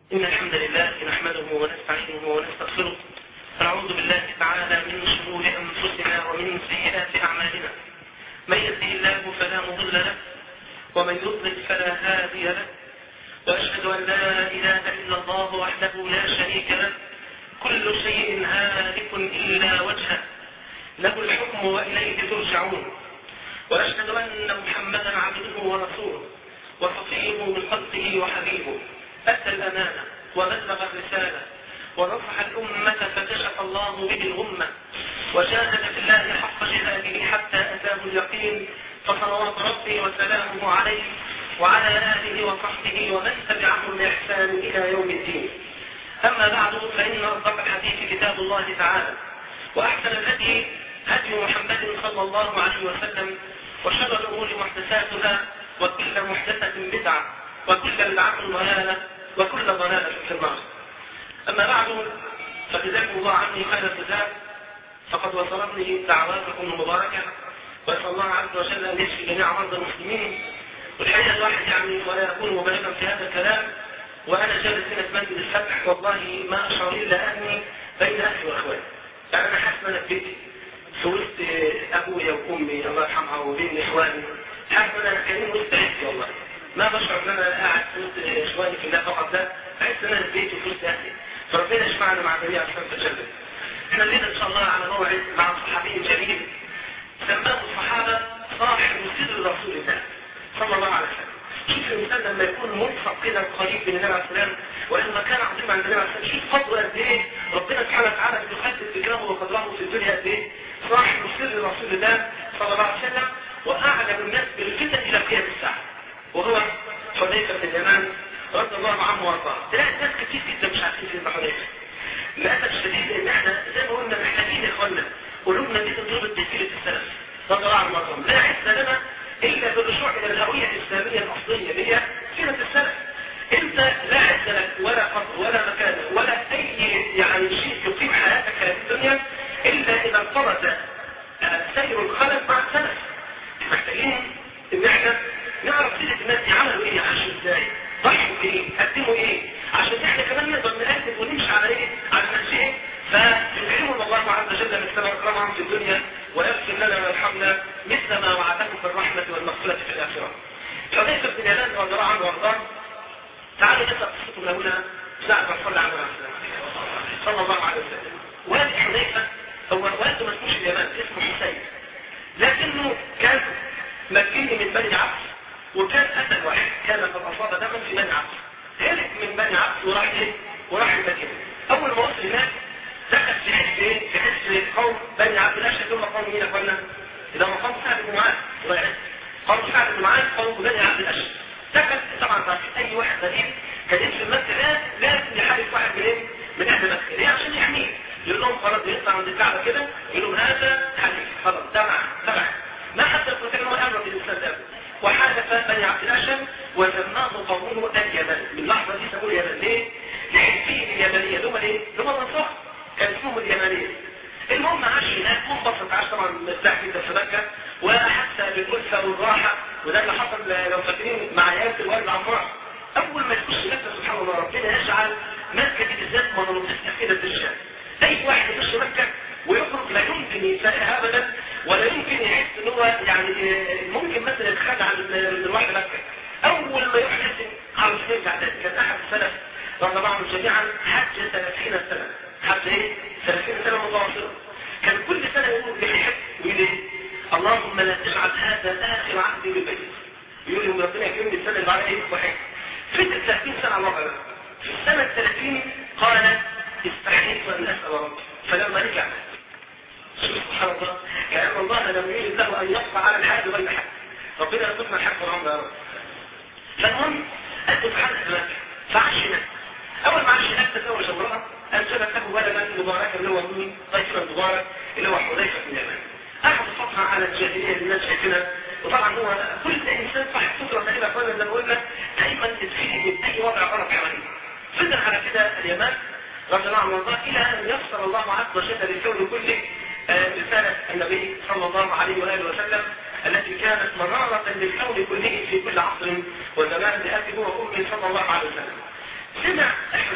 إن الحمد لله نحمده ونستعينه ونستغفره ونعوذ بالله تعالى من شرور أنفسنا ومن سيئات أعمالنا من يهده الله فلا مضل له ومن يضلل فلا هادي له وأشهد أن لا إله إلا الله وحده لا شريك له كل شيء هالك إلا وجهه له الحكم وإليه ترجعون وأشهد أن محمدا عبده ورسوله وصفيه من خلقه وحبيبه أدى الأمانة وبلغ الرسالة ونصح الأمة فكشف الله به الغمة وجاهد في الله حق جهاده حتى أتاه اليقين فصلوات ربي وسلامه عليه وعلى آله وصحبه ومن تبعهم بإحسان إلى يوم الدين أما بعد فإن أصدق الحديث كتاب الله تعالى وأحسن الهدي هدي محمد صلى الله عليه وسلم وشر الأمور محدثاتها وكل محدثة بدعة وكل بدعة ضلالة وكل ضلالة في النار أما بعد فجزاكم الله عني خير الجزاء فقد وصلتني دعواتكم المباركة وأسأل الله عز وجل أن يشفي جميع مرضى المسلمين والحقيقة الواحد يعني ولا يكون مبالغا في هذا الكلام وأنا جالس هنا في مسجد الفتح والله ما أشعر إلا أني بين أهلي وأخواني يعني أنا حاسس أنا في بيتي في وسط أبويا وأمي الله يرحمها وبين إخواني حاسس أن أنا كريم وسط عيلتي والله ما بشعر ان انا قاعد في وسط اخواني في الله فقط لا بحس ان انا في بيتي وفي وسط اهلي فربنا يجمعنا مع جميع اصحاب الجنه احنا الليله ان شاء الله على موعد مع صحابي جليل سماه الصحابه صاحب سر رسول الله صلى الله عليه وسلم شوف الانسان لما يكون ملصق كده قريب من النبي عليه السلام وان مكان عظيم عند النبي عليه السلام شوف قدره قد ايه ربنا سبحانه وتعالى بيحدد ذكره وقدره في الدنيا قد ايه صاحب سر رسول الله صلى الله عليه وسلم واعلم الناس بالفتن الى قيام الساعه وهو حذيفة بن اليمان رضي الله عنه وارضاه تلاقي ناس كتير جدا مش عارفين سيدنا حذيفة للأسف الشديد لأن احنا زي ما قلنا محتاجين يا اخوانا قلوبنا دي تنضرب بسيرة السلف رضي الله عنه وارضاهم لا عز لنا إلا بالرجوع إلى الهوية الإسلامية الأصلية اللي هي سيرة السلف أنت لا عز لك ولا قدر ولا مكان ولا أي يعني شيء يقيم حياتك في الدنيا إلا إذا انفرد سير الخلف مع السلف محتاجين إن احنا نعرف سيرة الناس دي عملوا ايه عاشوا ازاي ضحوا بايه قدموا ايه عشان احنا كمان نقدر نقدم ونمشي على ايه على نفس ايه فيكرمنا الله عز وجل من سبب اكرمهم في الدنيا ويغفر لنا ويرحمنا مثل ما وعدهم بالرحمة والمغفرة في الآخرة حذيفة بن يمان رضي الله عنه وارضاه تعالوا نبدأ قصته من هنا ساعة ما صلى على صلى الله عليه وسلم والد حذيفة هو والده ما اسموش اليمان اسمه حسين لكنه كان مكيني من بني عبس وكان أسد واحد كان قد أصاب دما في بني عبس هرب من بني عبس وراح إيه؟ وراح المدينة أول ما وصل هناك دخل في حس إيه؟ في حس قوم بني عبد الأشهر هم قوم مين أخوانا؟ إذا ما قوم سعد بن معاذ قوم سعد بن معاذ قوم بني عبد الأشهر دخل طبعا تعرف أي واحد غريب كان يمشي المسجد ده لازم يحارب واحد من إيه؟ من أهل مكة ليه؟ عشان يحميه يقول لهم خلاص يطلع عند الكعبة كده يقول لهم هذا حديث خلاص تبع تبع ما حتى يقول كلمة أمر بالإنسان ده وحدث بني عبد الأشم وسماه قومه اليمن من لحظة دي سموه اليمن ليه؟ لحزبين اليمنية دول ايه؟ دول الانصار كان اسمهم اليمنية المهم عاش هناك منبسط عاش طبعا مرتاح جدا في مكة وأحس بالألفة والراحة وده اللي حصل لو فاكرين مع ياسر الوالد عمار أول ما يخش مكة سبحان الله ربنا يجعل مكة دي بالذات مناطق كده الشام أي واحد يخش مكة ويخرج لا يمكن يسائها أبدا ولا يمكن يحس ان هو يعني ممكن مثلا يتخلى عن الواحد مكة اول ما يحدث على سنين تعداد كان احد السلف رضي الله عنهم جميعا حج 30 سنة حج ايه 30 سنة متواصلة كان كل سنة يقول بيحب ويقول ايه اللهم لا تجعل هذا اخر عهدي بالبيت يقول لهم ربنا يكرمني السنة اللي بعدها ايه وحج فضل 30 سنة على الوضع ده في السنة ال 30 قال استحييت ان اسال ربي فلما رجع سبحان الله كأن الله لم يريد له أن يقطع على الحاج غير حاج ربنا يرزقنا الحاج والعمر يا رب فالمهم أدوا في حالة هناك فعاش هناك أول ما عاش هناك تزوج امرأة أنجبت له ولدا مباركا اللي هو مين؟ ضيفا مبارك اللي هو حذيفة بن يمان أخذ فترة على الجاهلية اللي الناس شايفينها وطبعا هو كل انسان صاحب فترة تقريبا فانا زي ما قلنا دايما يتفيد من أي وضع غلط حواليه فضل على كده اليمان رضي الله عنه وارضاه إلى أن يسر الله عز وجل للكون كله رسالة النبي صلى الله عليه وآله وسلم التي كانت مرارة للكون كله في كل عصر وزمان بأبيه وأمه صلى الله عليه وسلم سمع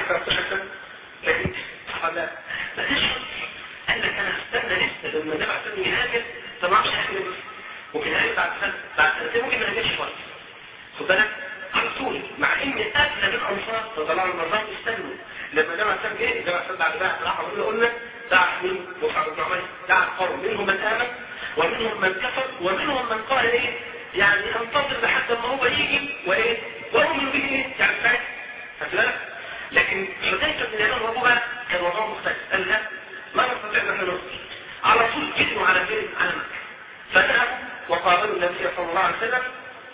13 سنه لكن قال لا ما فيش قال لك انا هستنى لسه لما النبي عليه الصلاه والسلام يهاجر طب ما اعرفش هاجر بس ممكن هاجر بعد سنه بعد سنتين ممكن ما يهاجرش خالص خد بالك على طول مع ان اغلب الانصار طلعوا المرات استنوا لما النبي عليه الصلاه والسلام جه النبي عليه الصلاه والسلام بعد راح قلنا قلنا دعا من مصعب بن عمير دعا القوم منهم من امن ومنهم من كفر ومنهم من قال ايه يعني انتظر لحد ما هو يجي وايه وهم به ايه يعني ساعتها خد بالك لكن حذيفه بن اليمان وابوها كان وضعهم مختلف قال لا ما نستطيع ان احنا نصبر على طول جدوا على فين على مكه فذهبوا وقابلوا النبي صلى الله عليه وسلم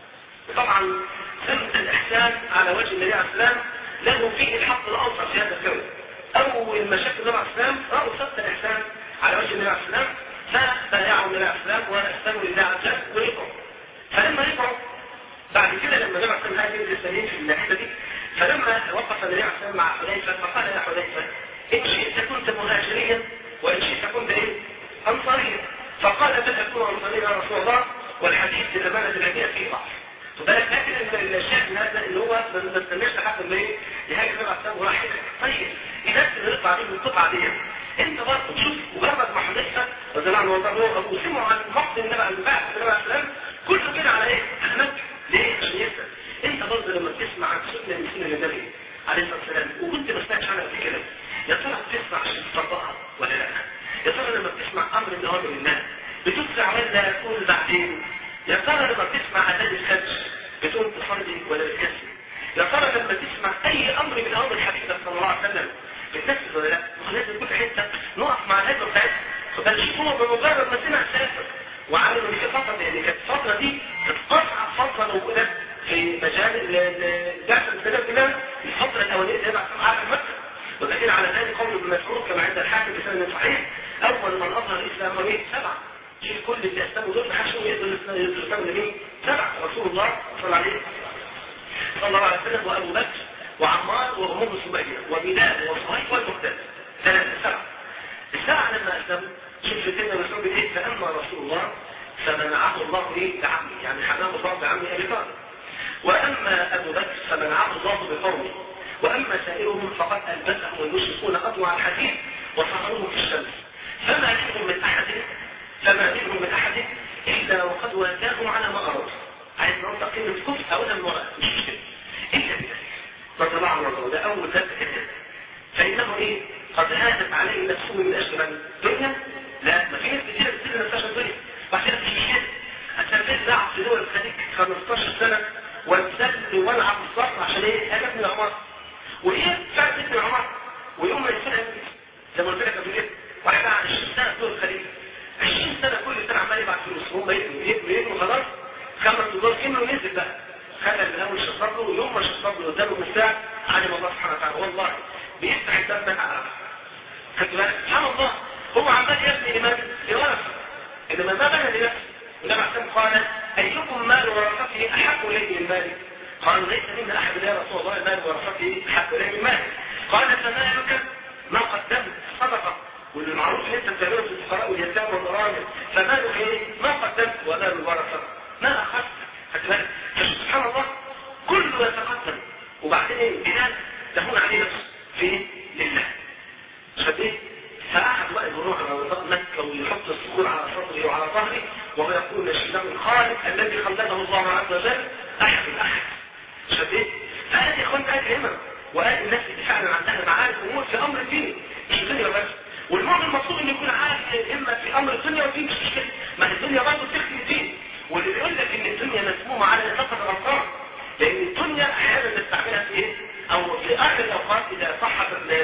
طبعا سنة الإحسان على وجه النبي عليه السلام له فيه الحق الأوسط في هذا الكون أول ما شاف النبي عليه السلام رأوا سنة الإحسان على وجه النبي عليه السلام فبايعوا النبي عليه السلام وأسلموا لله عز وجل ورجعوا فلما رجعوا بعد كده لما النبي عليه السلام هاجر الإسلاميين في الناحية دي فلما وقف النبي عليه السلام مع حذيفة فقال يا حذيفة إن شئت كنت مهاجريا وإن شئت كنت إيه؟ أنصاريا فقال بل أكون أنصاريا يا رسول الله والحديث للأمانة الذي فيه ضعف فبالك لكن الشاهد من هذا اللي هو ما استناش لحد ما ايه يهاجم النبي عليه وراح طيب اذا انت نطلع دي من القطعه دي انت برضه تشوف مجرد ما حدثت رضي الله عنه وارضاه ابو سمعوا عن مقتل النبي عن بعث النبي عليه السلام كله كده على ايه؟ على مكه ليه؟ عشان يسال انت برضه لما بتسمع عن سنه من سنن النبي عليه الصلاه والسلام وكنت ما سمعتش عنها قبل كده يا ترى بتسمع عشان تطبقها ولا لا؟ يا ترى لما بتسمع امر من اوامر الله بتسرع ولا تقول بعدين؟ يا ترى لما بتسمع اذان الفجر بتقوم تصلي ولا بتكسر يا ترى لما تسمع اي امر من اوامر الحبيب صلى الله عليه وسلم بتنفذ ولا لا لازم يكون في حته نقف مع الهجره بتاعتها فبل شوف هو بمجرد ما سمع سافر وعملوا في فتره لان كانت الفتره دي كانت اصعب فتره موجوده في مجال البعثه الاسلاميه كلها الفتره الاوليه اللي بعد على مكه ودليل على ذلك قول ابن مسعود كما عند الحاكم بسند صحيح اول من اظهر الاسلام هو سبعه شوف كل اللي اسلموا دول ما حدش يقدر الاسلام لمين سبعه رسول الله صلى الله عليه صلى الله عليه وسلم وابو بكر وعمار وامم سبيعه وبلال وصهيب والمقداد ثلاثه سبعه الساعه لما اسلموا شوف سيدنا مسعود ايه فاما رسول الله فمنعه الله ايه بعمه يعني حماه الله بعمه ابي طالب واما ابو بكر فمنعه الله بقومه واما سائرهم فقد البسهم المشركون اطوع الحديد وصهروهم في الشمس فما منهم من احد فما منهم من احد الا وقد واجههم على ما اراد عايز ننطق كلمه كفر او من وراء مش مشكله الا بذلك رضي عنه وارضاه ده اول ذات كده فانه ايه قد هانت عليه نفسه من اجل من الدنيا لا ما في ناس كتير بتصير نفسها الدنيا وعشان مش مشكله التنفيذ ده في دول الخليج 15 سنه وانسد والعب الصرف عشان ايه انا ابن عمر وايه فعلا ابن عمر ويوم ما يصير زي ما قلت لك قبل كده واحد 20 سنه في دول الخليج 20 سنه كل سنه عمال يبعت فلوس هم يبنوا يبنوا يبنوا خلاص خمس دولار كملوا نزل بقى خلى الاول شطب له ويوم ما شطب له قدامه بالساعه علم الله سبحانه وتعالى والله بيفتح الباب ده على خدت بالك سبحان الله هو عمال يبني لمن لورثه انما ما بنى لنفسه والنبي عليه قال ايكم مال ورثته احب اليه من مالي قالوا ليس منا احد يا رسول الله مال ورثته احب اليه من مالي قال فمالك ما قدمت صدقه والمعروف ان انت بتعمله في الفقراء واليتامى والارامل فمالك ايه ما قدمت ومال الورثه ما اخذت خدت بالك سبحان الله كله يتقدم وبعدين ايه بلال تهون عليه نفسه في لله مش ايه فأحد واقف الروح على مكة ويحط الصخور على صدره وعلى ظهره وهو يقول الشيطان الخالق الذي خلقه الله عز وجل أحد الأحد مش ايه فهذه يا اخوان هذه همم وهذه الناس اللي فعلا عندها معارف امور في امر الدين مش الدنيا بس والمؤمن المفروض انه يكون عارف اما في امر الدنيا والدين مش مشكله ما الدنيا برضه بتخدم الدين واللي بيقول لك ان الدنيا مسمومه على نطاق الابصار لان الدنيا احيانا نستعملها في ايه؟ او في اخر الاوقات اذا صحت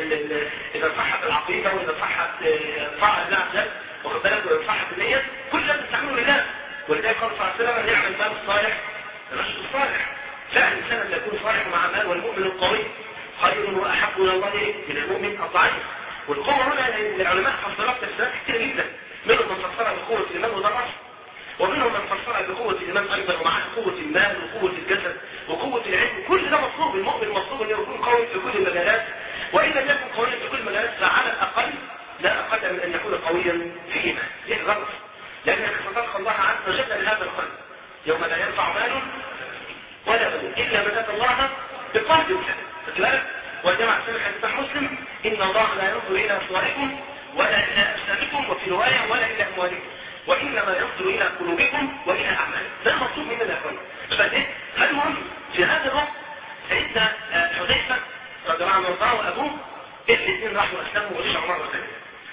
اذا صحت العقيده واذا صحت طاعه الله عز وجل واخد بالك واذا صحت النيه كل ده بنستعمله لله ولذلك قال صلى الله عليه وسلم يعمل المال الصالح الرجل الصالح فعلا الانسان اللي يكون صالح مع مال والمؤمن القوي خير واحب الى الله من المؤمن الضعيف والقوه هنا العلماء فسرت تفسيرات كثيره جدا منهم من فسرها بقوه الايمان وده الاصل ومنهم من فسرها بقوة الإيمان أيضا ومعها قوة المال وقوة الجسد وقوة العلم كل ده مطلوب المؤمن مطلوب أن يكون قوي في كل المجالات وإن لم يكن قويا في كل المجالات فعلى الأقل لا أقل من أن يكون قويا في إيمان ليه غلط لأنك ستلقى الله عز وجل لهذا القلب يوم لا ينفع مال ولا بنون إلا من أتى الله بقلب سليم وجمع سنة حديث مسلم إن الله لا ينظر إلى صوركم ولا إلى أجسامكم وفي رواية ولا إلى أموالكم وإنما ينظر إلى قلوبكم وإلى أعمالكم ده المطلوب مننا يا أخوان فإيه فالمهم في هذا الوقت سيدنا حذيفة رضي الله عنه وارضاه وأبوه الاثنين راحوا أسلموا ورجعوا مرة ثانية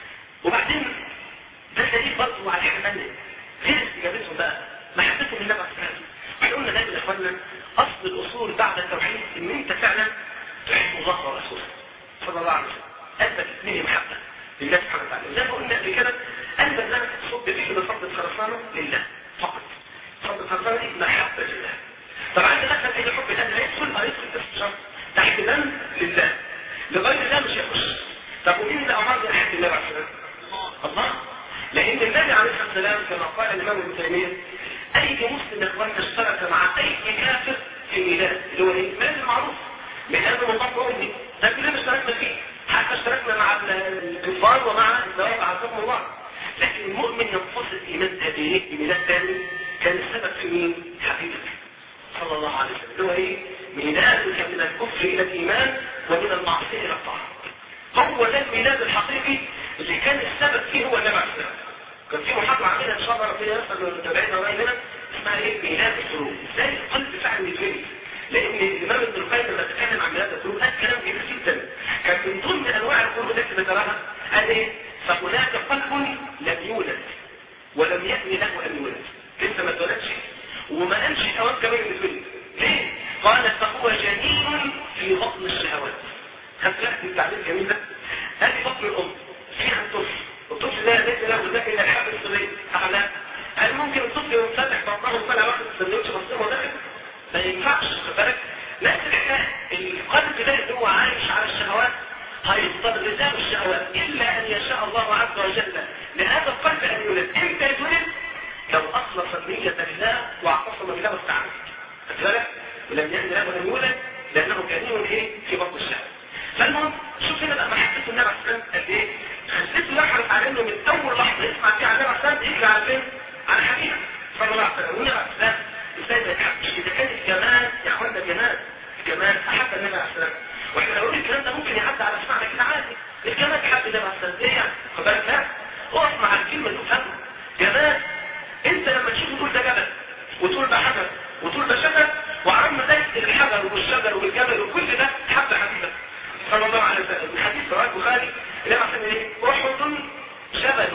وبعدين ده دليل برضه على حاجة ثانية غير استجابتهم بقى محبتهم للنبي عليه الصلاة والسلام احنا قلنا دايما يا اخوانا اصل الاصول بعد التوحيد ان انت فعلا تحب الله ورسوله صلى الله عليه وسلم قلبك تتملي محبه لله سبحانه وتعالى زي ما قلنا قبل كده قلبك ده تصب فيه بصبة خرسانه لله فقط صبة خرسانه دي محبه لله طبعا انت دخل اي حب الله هيدخل هيدخل بس شرط تحبا لله لغير الله مش هيخش طب ومين اللي امر يحب الله عليه السلام الله لان النبي عليه الصلاه والسلام كما قال الامام ابن تيميه اي مسلم يا اخواننا اشترك مع اي كافر في ميلاد اللي هو ايه؟ الميلاد المعروف ميلاد مضاف امي ده كلنا اشتركنا فيه حتى اشتركنا مع الكفار ومع الزواج عزكم الله لكن المؤمن ينفصل ايمان ده بايه؟ بميلاد ثاني كان السبب في مين؟ حبيبك صلى الله عليه وسلم اللي هو ايه؟ ميلادك من الكفر الى الايمان ومن المعصيه الى الطاعه هو ده الميلاد الحقيقي اللي كان السبب فيه هو النبي عليه السلام كان في محاضرة عاملها ان شاء الله ربنا يسر للمتابعين وغيرنا اسمها ايه ميلاد القلوب ازاي القلب فعلا يتولد لان الامام ابن القيم لما تكلم عن ميلاد القلوب قال كلام جميل جدا كان من ضمن انواع القلوب التي ذكرها قال ايه فهناك قلب لم يولد ولم يأن له ان يولد لسه ما اتولدش وما قالش اوان كمان اللي اتولد ليه؟ قال فهو جنين في بطن الشهوات خدت بالك من التعبير الجميل ده؟ هذه بطن الام فيها الطفل الطفل ده ليس له ذاك الا الحب الصغير لا هل ممكن الطفل ينفتح بطنه وطلع واحد السندوتش بسيطه وداخل ما ينفعش خد بالك نفس الحكايه القلب ده اللي هو عايش على الشهوات هيفضل غذاء الشهوات الا ان يشاء الله عز وجل لهذا القلب ان يولد امتى يتولد لو اخلص النية لله واعتصم بالله واستعان خد بالك ولم يأن له ان يولد لانه جنين ايه في بطن الشهوات فالمهم شوف هنا بقى محبه النبي عليه الصلاه والسلام قد ايه خليته يحرص على انه من اول لحظه يسمع فيها عن النبي عليه الصلاه والسلام يجري على فين؟ على حبيبه صلى الله عليه وسلم والنبي عليه الصلاه ازاي ما يتحبش اذا كان الجمال يا اخوانا الجمال الجمال احب النبي عليه الصلاه واحنا لو الكلام ده ممكن يعدي على سمعنا كده عادي الجمال تحب النبي عليه الصلاه ايه يعني؟ خد بالك لا اقف مع الكلمه اللي تفهمها جمال انت لما تشوف تقول ده جبل وتقول ده حجر وتقول ده شجر وعرفنا ذلك الحجر والشجر والجبل وكل ده حب حبيبك صلى الله عليه وسلم الحديث رواه البخاري اللي عشان ايه احد جبل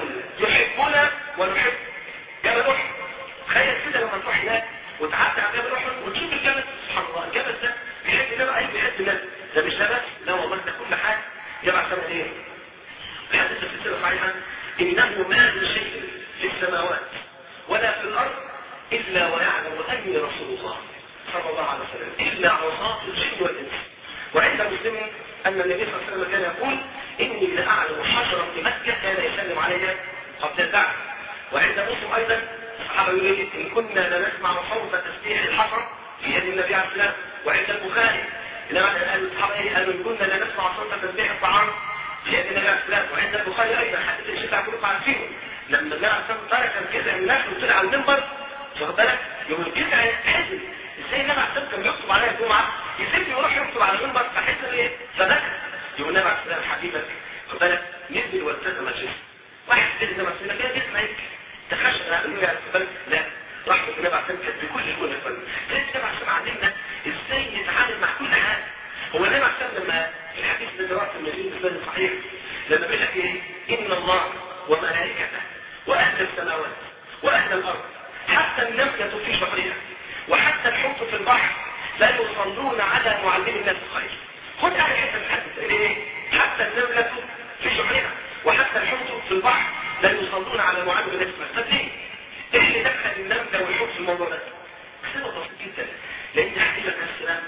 يحبنا ونحب جبل احد تخيل كده لما تروح هناك وتعدي على جبل احد وتشوف الجبل سبحان الله الجبل ده بيحب النبي اي بيحب النبي ده مش ده بس لا والله ده كل حاجه جمع سنه ايه الحديث في السلسله صحيحه انه ما من شيء في السماوات ولا في الارض الا ويعلم اني رسول الله صلى الله عليه وسلم الا عصاه الجن والانس وعند مسلم أن النبي صلى الله عليه وسلم كان يقول إني لأعلم حجرا في مكة كان يسلم علي قبل البعث وعند مسلم أيضا الصحابة يقول إيه إن كنا لنسمع صوت تسبيح الحجر في يد النبي عليه السلام وعند البخاري لما قال الصحابة إيه قالوا إن كنا لنسمع صوت تسبيح الطعام في يد النبي عليه السلام وعند البخاري أيضا حديث الشتاء كلكم عارفينه لما النبي عليه السلام ترك الجزع من الناس وطلع على المنبر واخد بالك يوم الجزع حزن ازاي النبي عليه السلام كان يخطب عليها الجمعه يسيبني ويروح يخطب على المنبر فحس ايه فبكى يقول النبي عليه السلام حبيبك خد بالك نزل والتزم الجسم واحد سيد النبي عليه السلام كده جسم هيك تخشى النبي عليه السلام لا رحمة النبي عليه السلام كانت بكل شؤون الفن زي النبي عليه السلام علمنا ازاي نتعامل مع كل حاجه هو النبي عليه السلام لما في الحديث اللي رواه النبي الاسلام صحيح لما بيقول لك ايه ان الله وملائكته واهل السماوات واهل الارض حتى النملة في شهرها وحتى الحوت في البحر لا يصلون على معلم الناس الخير خد اهل حتى الحدث ليه حتى النملة في شهرها وحتى الحوت في البحر لا يصلون على معلم الناس الخير طب ليه؟ ايه اللي دخل النملة والحوت في الموضوع ده؟ سبب بسيط جدا لان حديث السلام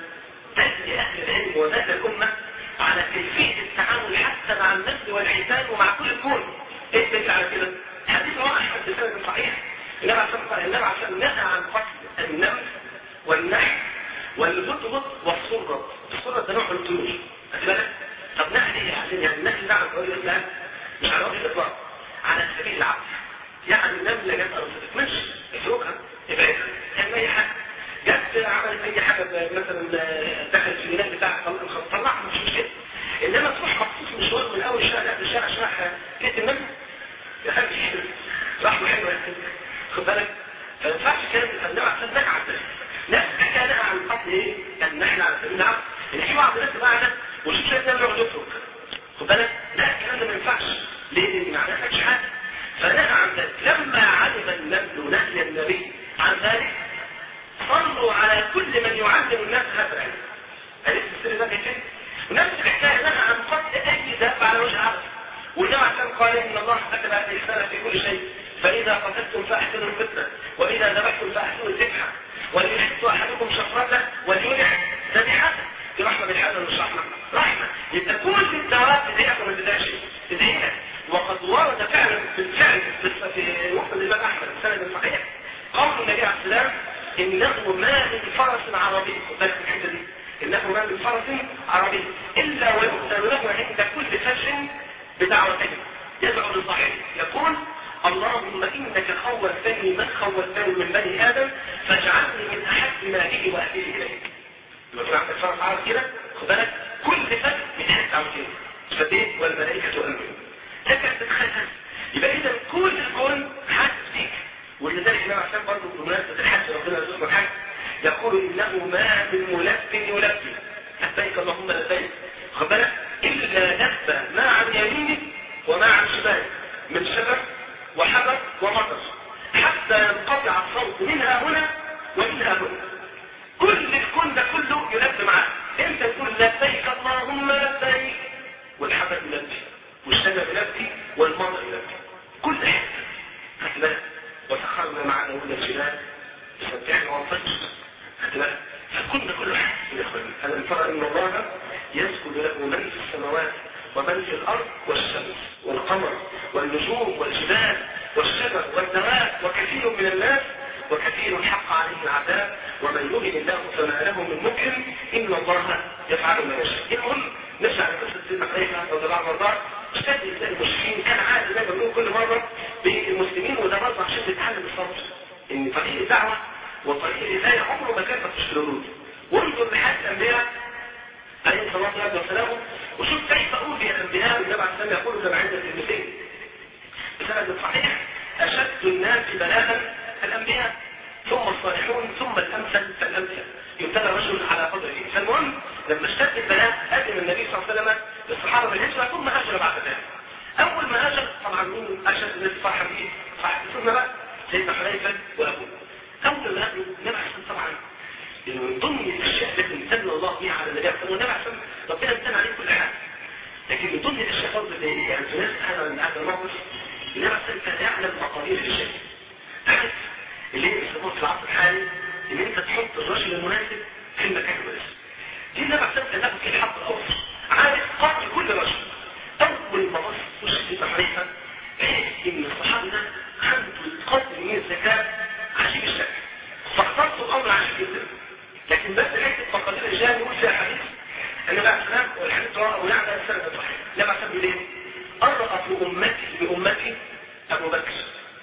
دل اهل العلم ودل الامه على كيفيه التعامل حتى مع النسل والحيتان ومع كل الكون ايه الدليل على كده؟ حديث رواه احمد بسند صحيح النبي عليه الصلاه نهى عن قتل النمل والنحل والبطبط والصرة الصرة ده نوع من الطيور خد بالك طب نحل ايه عشان يعني النحل ده على الطريق ده مش على وجه الاطلاق على سبيل العقل يعني النملة جت أرض مش اتركها ابعدها تعمل اي حاجة جت ست عملت اي حاجه مثلا دخلت في البناء بتاعها طلعها مش مشكله انما تروح مخصوص مشوار من اول شارع لاخر شارع عشان بيت النبي يا حبيبي رحمه حلوه خد بالك فما ينفعش كلام النبي عشان نهى عن ذلك نفس الحكايه نهى عن قتل ايه؟ النحل على سبيل العقل ان في بعض الناس معنا وشوف شويه النبي يقعد يفرق خد بالك لا الكلام ده ما ينفعش ليه؟ لان ما عملتش حاجه فنهى عن ذلك لما علم النبي نهي النبي عن ذلك صلوا على كل من يعلم الناس هذا العلم عرفت السر ده كيف ونفس الحكايه نهى عن قتل اي دابه على وجه الارض والنبي عشان قال ان الله كتب الاحسان في كل شيء فاذا قتلتم فاحسنوا الفتنه واذا ذبحتم فاحسنوا الذبحه وليحط احدكم شفرته وليلح ذبيحته دي رحمه بالحال مش رحمه رحمه يبقى كل الدعوات تضايقك وما تضايقش تضايقك وقد ورد فعلا بالفعل في وقت الامام احمد سند صحيح قول النبي عليه السلام انه ما من فرس عربي خد بالك من الحته دي انه ما من فرس عربي الا ويؤتى له عند كل فجر بدعوتين يدعو لصاحبه يقول اللهم انك خولتني من خولتني من بني ادم فاجعلني من احب ماله واهله اليك لما تكون عندك فرس عربي كده خد بالك كل فجر بتحس على كده فبيت والملائكه امنوا لكن تتخيل يبقى اذا كل الكون حاسس بيك ولذلك النبي عشان برضه بمناسبه الحج ربنا يرزقنا الحج يقول انه ما من ملف يلبي لبيك اللهم لبيك خد بالك الا لبى ما عن يمينه وما عن شماله من شجر وحجر ومطر حتى ينقطع الصوت منها هنا ومنها هنا كل الكون ده كله يلبي معاه انت تقول لبيك اللهم لبيك والحجر يلبي والشجر يلبي والمطر يلبي كل حته خد بالك وسخرنا معنا ولد الجبال يسبحنا والفجر خد بالك فكنا كل حاجه يا اخواني الم ترى ان الله يسجد له من في السماوات ومن في الارض والشمس والقمر والنجوم والجبال والشجر والدواب وكثير من الناس وكثير حق عليه العذاب ومن يهن الله فما له من مكرم ان الله يفعل ما يشاء المهم نرجع لقصه سيدنا حذيفه رضي الله عنه وارضاه اشتد الى المشركين كان عادي زي ما بنقول كل مره بالمسلمين وده برضه عشان تتعلم الصبر ان طريق الدعوه وطريق الهدايه عمره ما كان مفيش الردود وانظر لحال الانبياء عليه الصلاه والسلام وشوف كيف اوذي الانبياء النبي عليه السلام يقول كما عند الترمذي بسند صحيح اشد الناس بلاء الانبياء ثم الصالحون ثم الامثل فالامثل يبتلى الرجل على قدره فالمهم لما اشتد البلاء اذن النبي صلى الله عليه وسلم للصحابه بالهجره ثم هاجر بعد ذلك اول ما هاجر طبعا مين اشد الناس صاحب ايه؟ صاحب السنه بقى سيدنا حذيفه وابوه اول ما هاجروا النبي عليه طبعا من ضمن الاشياء التي امتن الله بها على النبي عليه الصلاه والنبي عليه ربنا امتن عليه كل حاجه لكن من ضمن الاشياء برضه اللي يعني في ناس هذا هذا الموقف النبي عليه كان يعلم مقادير الشيء عارف اللي هي بيسموها في العصر الحالي ان انت تحط الرجل المناسب في المكان المناسب دي النبي عليه كان ياخد فيه الحق الاوفر عارف قدر كل رجل اول ما بص وش في حريفه عرف ان الصحابي ده عنده قدر من الذكاء عجيب الشكل فاخترت الامر عجيب جدا لكن بس حته مقادير الرجال يقول فيها حديث النبي عليه السلام والحديث رواه ابو يعلى السند الصحيح النبي عليه السلام يقول ايه؟ ارأت امتي بامتي ابو بكر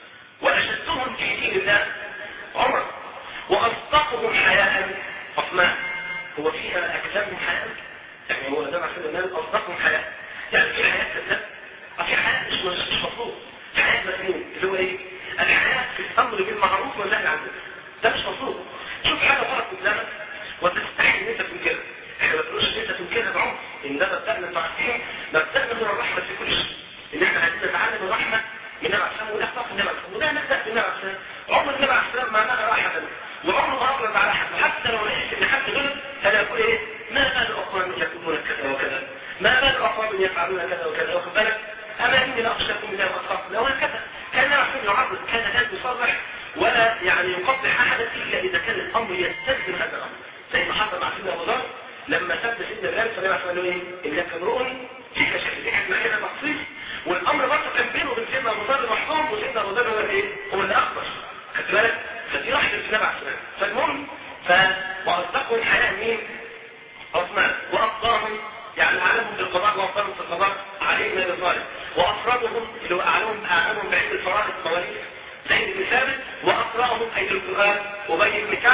واشدهم في دين الله عمر واصدقهم حياء عثمان هو فيها اكذبهم حياء يعني هو ده عشان الناس اصدقهم حياء يعني في حياة كذاب في حياة مش مش مطلوب حياة مجنون اللي هو ايه الحياة في الامر بالمعروف والنهي عن المنكر ده مش مطلوب شوف حاجة غلط قدامك وتستحي ان انت تنكرها احنا ما بنقولش ان انت تنكرها بعنف ان ده مبدأنا انتوا عارفين مبدأنا من الرحمة في كل شيء ان احنا عايزين نتعلم الرحمة من النبي عليه السلام ونحفظ النبي عليه السلام وده نبدأ بالنبي عليه السلام عمر النبي عليه السلام ما نهى احدا وعمره ما اغلب على احد وحتى لو لقيت ان حد غلط فلا يقول ايه ما بال اقوام يكتبون كذا وكذا ما بال اقوام يفعلون كذا وكذا واخد بالك اما اني لا اخشاكم بالله واخافكم لو هكذا كان عشان يعرض كان لا يصرح ولا يعني يقبح احدا الا اذا كان الامر يستلزم هذا الامر زي ما حصل مع سيدنا ابو ذر لما سب سيدنا بلال فالنبي عليه الصلاه ايه؟ انك امرؤ فيك شك دي حكمه كده تخصيص والامر برضه كان بينه وبين سيدنا ابو ذر محكوم وسيدنا ابو ذر هو الايه؟ هو اللي اخبر خدت بالك؟ فدي رحمه النبي عليه السلام فالمهم ف واصدقهم حياء مين؟ عثمان وافضاهم يعني اعلمهم بالقضاء وافضلهم في القضاء علي بن ابي طالب وافرادهم اللي هو اعلمهم اعلمهم بعلم الفرائض المواريث زيد بن ثابت واقراهم اي القران ابي بن كعب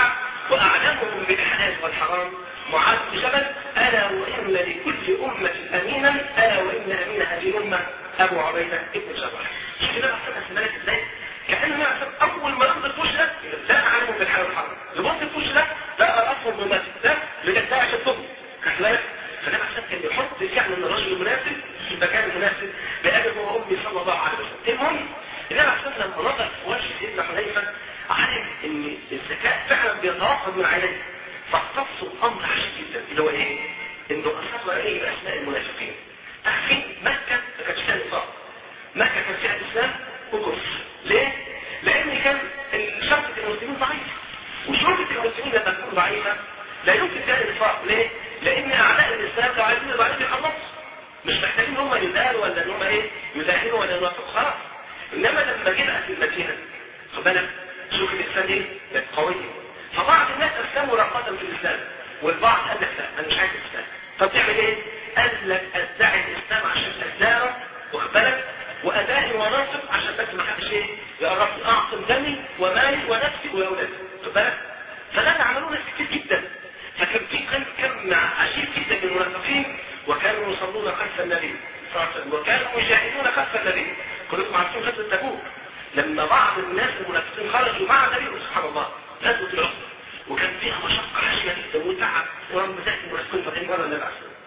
وأعلمهم بالحلال والحرام معاذ بن جبل ألا وإن لكل أمة أمينا ألا وإن أمين هذه الأمة أبو عبيدة ابن الجراح شوف بقى أحسن مالك إزاي كأنه يعرف أول ما ينظر في وشه ده لا أعلمهم بالحلال والحرام يبص في وشه ده لا أصلا مماثل ده لجد ده عشان تبني فنبع السلام كان يحط فعلا الرجل المناسب في المكان المناسب بأبي هو أمي صلى الله عليه وسلم المهم النبي عليه الصلاة لما نظر في وجه سيدنا حذيفة علم ان الذكاء فعلا بيتوقف من عينيه فاختص الامر عجيب جدا اللي هو ايه؟ انه اصر ايه باسماء المنافقين عارفين مكة ما كانش فيها نفاق مكة كان فيها الاسلام وكفر ليه؟ لان كان شرطة المسلمين ضعيفة وشرطة المسلمين لما تكون ضعيفة لا يمكن فيها نفاق ليه؟ لان اعداء الاسلام لو عايزين ضعيف يخلصوا مش محتاجين ان هم يداروا ولا ان هم ايه؟ يداهنوا ولا يوافقوا خلاص انما لما جينا في المدينة خد بالك شوف الإسلام ايه؟ بقت قوية فبعض الناس أسلموا رغبة في الإسلام والبعض قال لك لا أنا مش عايز الإسلام طب تعمل إيه؟ قال لك أدعي الإسلام عشان أزداره واخد بالك وأدائي وناصب عشان بس ما حدش إيه؟ يقرب أعصم دمي ومالي ونفسي وأولادي واخد بالك؟ فده اللي عملوه ناس كتير جدا فكان في كان كم عجيب جدا من المنافقين وكانوا يصلون خلف النبي صلى الله عليه وسلم وكانوا يجاهدون خلف النبي كلكم عارفين غزوة تبوك لما بعض الناس المنافقين خرجوا مع النبي سبحان الله غزوة العسر وكان فيها مشقة عشية جدا وتعب ولما ذات المنافقين فاضيين بره النبي عليه الصلاة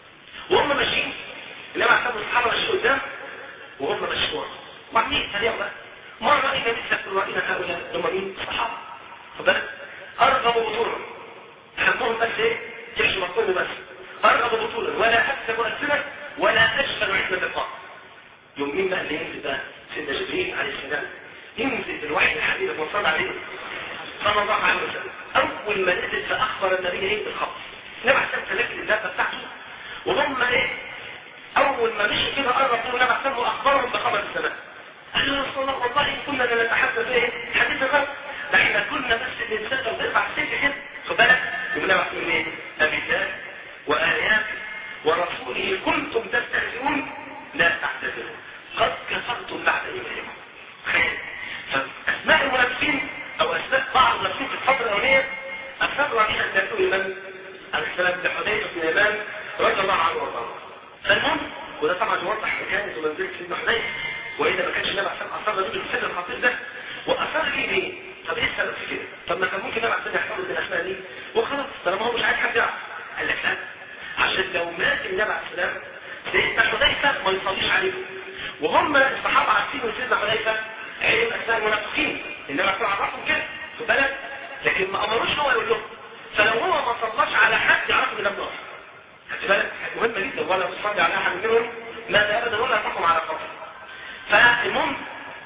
وهم ماشيين النبي عليه الصلاة الصحابة ماشيين قدام وهم ماشيين ورا وعاملين تريقوا بقى ما رأينا مثل رأينا هؤلاء هم مين؟ الصحابة خد بالك أرغبوا بطولا همهم بس إيه؟ يحشوا مطلوب بس أرغبوا بطولا ولا أكسب ألسنة ولا أشغل عند اللقاء يوم مين بقى اللي ينزل بقى سيدنا جبريل عليه السلام ينزل الوحي الحبيب المصطفى عليه صلى الله عليه وسلم اول ما نزل فاخبر النبي ايه بالخبر النبي عليه السلام تلاقي الدابه بتاعته وهم ايه اول ما مشي كده قرب له النبي عليه السلام واخبرهم بخبر السماء قال له يا رسول الله والله ان كنا لنتحدث ايه حديث الغد ده احنا كنا بس بنسال ونرفع السيف كده خد بالك يقول النبي عليه السلام ايه ابي واياته ورسوله كنتم تستهزئون لا تعتذروا قد كفرتم بعد ايمانكم خير فاسماء المنافقين او اسماء بعض المنافقين في الفتره الاوليه اكثر عليها ان يكون من السلام لحذيفه بن يمان رضي الله عنه وارضاه فالمهم وده طبعا يوضح مكانه ومنزله سيدنا حذيفه واذا ما كانش النبي عليه الصلاه اصر به بالسر الخطير ده واصر ليه ليه؟ طب ايه السبب في كده؟ طب ما كان ممكن النبي عليه الصلاه يحتفظ بالاسماء دي وخلاص طالما هو مش عايز حد يعرف قال لك لا عشان لو مات النبي عليه السلام سيدنا حذيفه ما يصليش عليه وهم الصحابة عارفين ان سيدنا حذيفة علم اسماء المنافقين انما كانوا عرفهم كده خد بالك لكن ما امروش هو يقول لهم فلو هو ما صلاش على حد يعرفوا ان ده منافق خد بالك مهمة جدا ولا تصلي على احد منهم ماذا ابدا ولا تقم على قبر فالمهم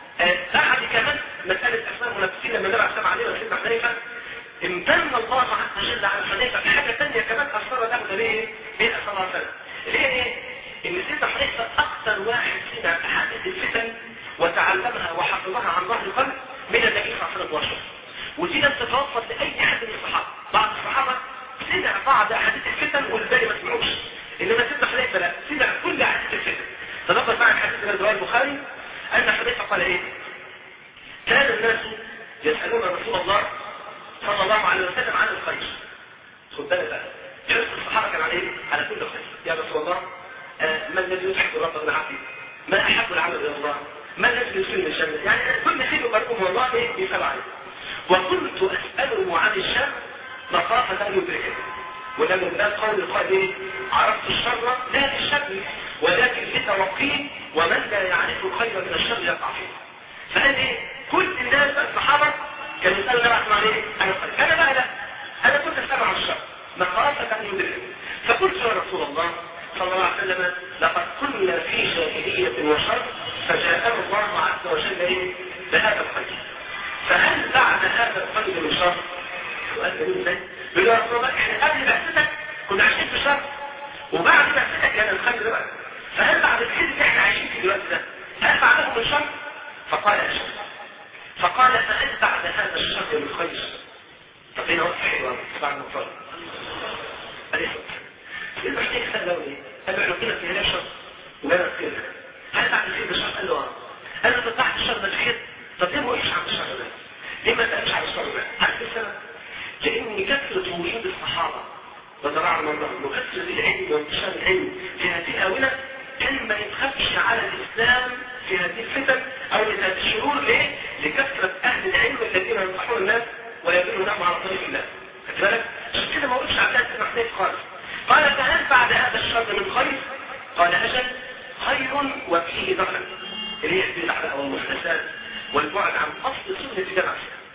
بعد كمان مسألة اسماء المنافقين لما النبي عليه الصلاة والسلام سيدنا حذيفة امتن الله عز وجل على حذيفة في حاجة ثانية كمان أثر له نبيه بيه صلى الله عليه وسلم اللي هي ايه؟ ان سيدنا حذيفة اكثر واحد سمع احاديث الفتن وتعلمها وحفظها عن ظهر قلب من النبي صلى الله عليه وسلم ودي لم تتوفر لاي احد من الصحابه بعض الصحابه سمع بعض احاديث الفتن والباقي ما سمعوش انما سيدنا حذيفة لا سمع كل احاديث الفتن تنبه مع الحديث من روايه البخاري ان حذيفة قال ايه كان الناس يسالون رسول الله صلى الله عليه وسلم عن الخير خد بالك بقى حرص الصحابه كان على ايه على كل خير يا رسول الله ما الذي يضحك الرب من عبده ما احب العمل الى الله ما الذي يدخل الجنه يعني كل شيء يقربه والله ايه بيسال عليه وكنت اساله عن الشر مخافه ان يدركه ولما الناس قول القائل ايه عرفت الشر لا للشر ولكن لتوقيه ومن لا يعرف الخير من الشر يقع فيه فقال ايه كل الناس الصحابه كانوا يسالوا النبي عليه ايه عن الخير انا بقى لا انا كنت اسال عن الشر مخافه ان يدركه فقلت يا رسول الله صلى الله عليه وسلم لقد كنا في جاهلية وشر فجاءنا الله عز وجل ايه بهذا الخير فهل بعد هذا الخير من شر سؤال جميل ازاي يقول يا رسول الله احنا قبل بعثتك كنا عايشين في شر وبعد بعثتك كان الخير ده بقى فهل بعد الخير اللي احنا عايشين فيه دلوقتي ده هل بعده من شر فقال اجل فقال فهل بعد هذا الشر من خير طب هنا وقت حلوة بعد ما فرق عليه يبقى محتاج يسأل له ايه؟ قال له احنا كنا في هنا شر ولا خير هل بعد الخير ده شر؟ قال له اه قال له طب بعد الشر ده خير طب ليه ما وقفش عن الشر ده؟ ليه ما سألش عن الشر ده؟ عارف السبب؟ لان كثره وجود الصحابه رضي الله عنهم وكثره العلم وانتشار العلم في هذه الاونه كان ما يتخافش على الاسلام في هذه الفتن او لهذه الشرور ليه؟ لكثره اهل العلم الذين ينصحون الناس ويدلون لهم على طريق الله خدت بالك؟ عشان كده ما قلتش على ذلك محمد خالص قال فهل بعد هذا الشر من خير؟ قال اجل خير وفيه دخل اللي هي البدع بقى والمحدثات والبعد عن اصل سنه جمع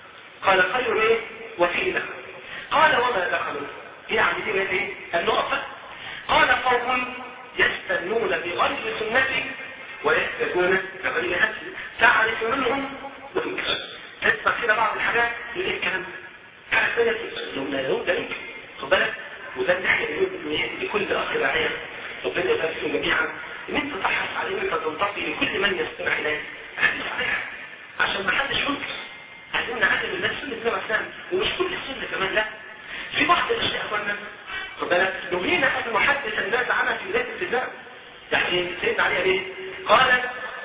قال خير ايه؟ وفيه دخل قال وما دخلوا؟ يعني دي ايه؟ النقطه قال قوم يستنون بغير سنتي ويهتدون بغير هدي تعرف منهم وتنكر تسمع كده بعض الحاجات يقول ايه الكلام ده؟ حاجه ثانيه لهم لا يوم ده يمكن خد بالك وده اللي احنا بنقول لكل اخ داعيه ربنا يبارك فيهم جميعا ان انت تحرص على ان انت تنتقي لكل من يستمع اليك اهل صحيح عشان ما حدش ينكر عايزين نعلم الناس سنه النبي عليه ومش كل السنه كمان لا في بعض الاشياء يا اخوانا خد بالك نهينا ان نحدث الناس عنها في بدايه الالتزام يعني سيدنا علي ليه؟ قال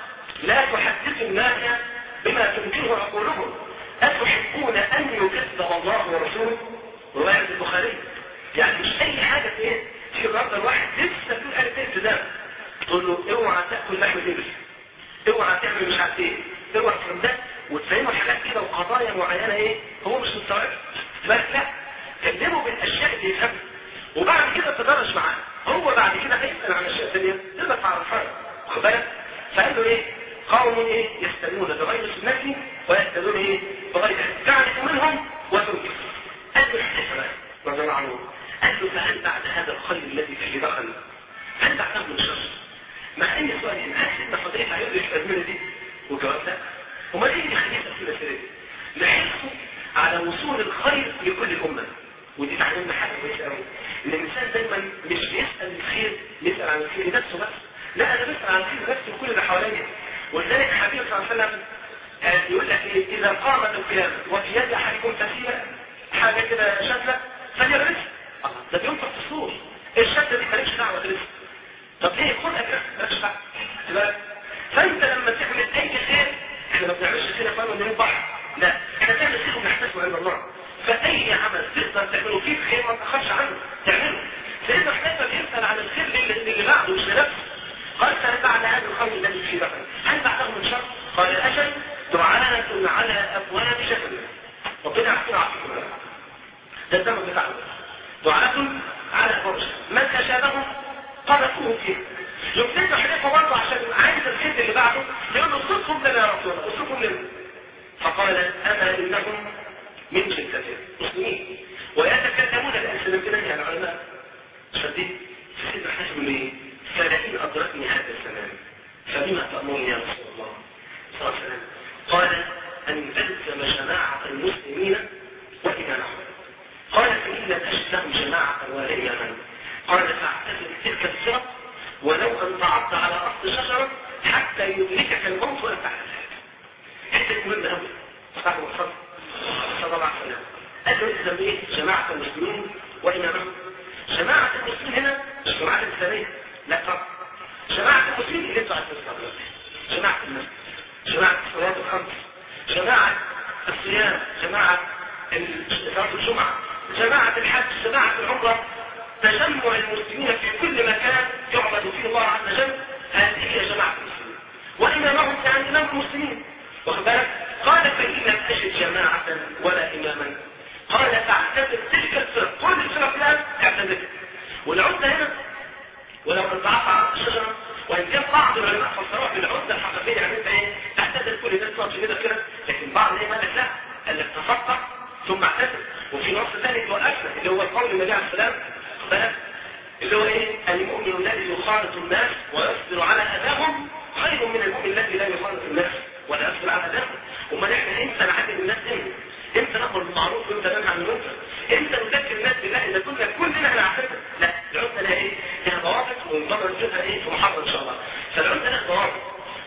لا تحدثوا الناس بما تنكره عقولهم أتحبون أن يكذب الله ورسوله رواية البخاري يعني مش أي حاجة ايه في النهارده الواحد لسه في قلب التزام تقول له اوعى تاكل لحم الابل اوعى تعمل مش عارف ايه اوعى تفهم ده وتفهمه حاجات كده وقضايا معينه ايه هو مش مستوعب بس لا كلمه بالاشياء اللي يفهمها وبعد كده تدرج معاه هو بعد كده هيسال عن اشياء ثانيه تقدر تعرفها واخد بالك فقال له ايه قوم ايه يستنون بغير سنتي ويهتدون ايه بغير تعرف منهم وتنكر قال له احتفل رضي الله عنه قال له فهل بعد هذا الخير الذي فيه دخل هل بعده من شر مع ان سؤال هل سيدنا فضيحه هيدرك الازمنه دي وجواب لا امال ايه اللي يخليه في المسألة دي نحرصه على وصول الخير لكل الامه ودي تعلمنا حاجه كويسه قوي ان الانسان دايما مش بيسال الخير يسال عن الخير لنفسه بس لا انا بسال عن الخير نفسي لكل اللي حواليا ولذلك الحبيب صلى الله عليه وسلم يقول لك ايه اذا قامت القيامه وفي يد احدكم تسيره حاجه كده شكله فليغرس الله ده بينفق في الصور الشده دي مالكش دعوه ترس طب ليه خد اجر مالكش دعوه فانت لما تعمل اي خير احنا ما بنعملش خير يا اخوان من البحر لا احنا بنعمل خير وبنحتسبه عند الله فاي عمل تقدر تعمله فيه خير ما تاخرش عنه تعمله سيدنا حنيفه بيسال عن الخير اللي, اللي بعده مش لنفسه قال فهل بعد هذا الخير الذي فيه دخل هل بعده من شر قال اجل دعاء على ابواب جهنم ربنا يعطينا عافيه ده الزمن بتاعنا دعاة على فرش من أجابهم قذفوه فيه يمكن حليفه برضه عشان عايز الخير اللي بعده يقول له اصدقهم لنا يا رسول الله اصدقهم لنا فقال أما إنهم من جلدتهم مسلمين ويتكلمون بألسنتنا يا العلماء شديد سيدنا حسن لي فلئن أدركني هذا الزمان فبما تأمرني يا رسول الله صلى الله عليه وسلم قال أن ألزم جماعة المسلمين وإمامهم قال فإن لم أجد لهم جماعة ولا إماما قال فاعتزل تلك الصراط ولو أن تعض على أصل شجرة حتى يدركك الموت ولا تعرف حتة مهمة أوي صاحب الصدر صلى الله عليه وسلم قال له إذا إيه جماعة المسلمين وإمامهم جماعة المسلمين هنا مش جماعة الإسلامية لا طبعا جماعة المسلمين اللي انتوا عايزين تصلوا جماعة المسلمين جماعة الصلاة الخمس جماعة الصيام جماعة صلاة الجمعة جماعة الحج جماعة العمرة تجمع المسلمين في كل مكان يعبد فيه الله عز وجل هذه هي جماعة المسلمين وإمامهم كان إمام المسلمين واخد بالك قال فإن لم أجد جماعة ولا إماما قال فاعتذر تلك الفرق كل الفرق الآن اعتذر والعدة هنا ولو ان ضعف على الشجرة وإن كان بعض العلماء فسروها بالعدة الحقيقية يعني انت ايه تعتذر كل الناس تقعد كده كده لكن بعض ايه قال لك لا قال لك تصدق ثم اعتذر وفي نص ثاني توقفنا اللي هو القول النبي عليه السلام بالك اللي هو ايه المؤمن الذي يخالط الناس ويصبر على اذاهم خير من المؤمن الذي لا يخالط الناس ولا يصبر على اذاهم امال احنا امتى نعلم الناس امتى امتى نامر بالمعروف وامتى ننهى عن المنكر امتى نذكر الناس بالله اذا كنا كلنا احنا عارفين لا العدة لها ايه لها ضوابط ونمر نشوفها ايه في محاضره ان شاء الله فالعدة لها ضوابط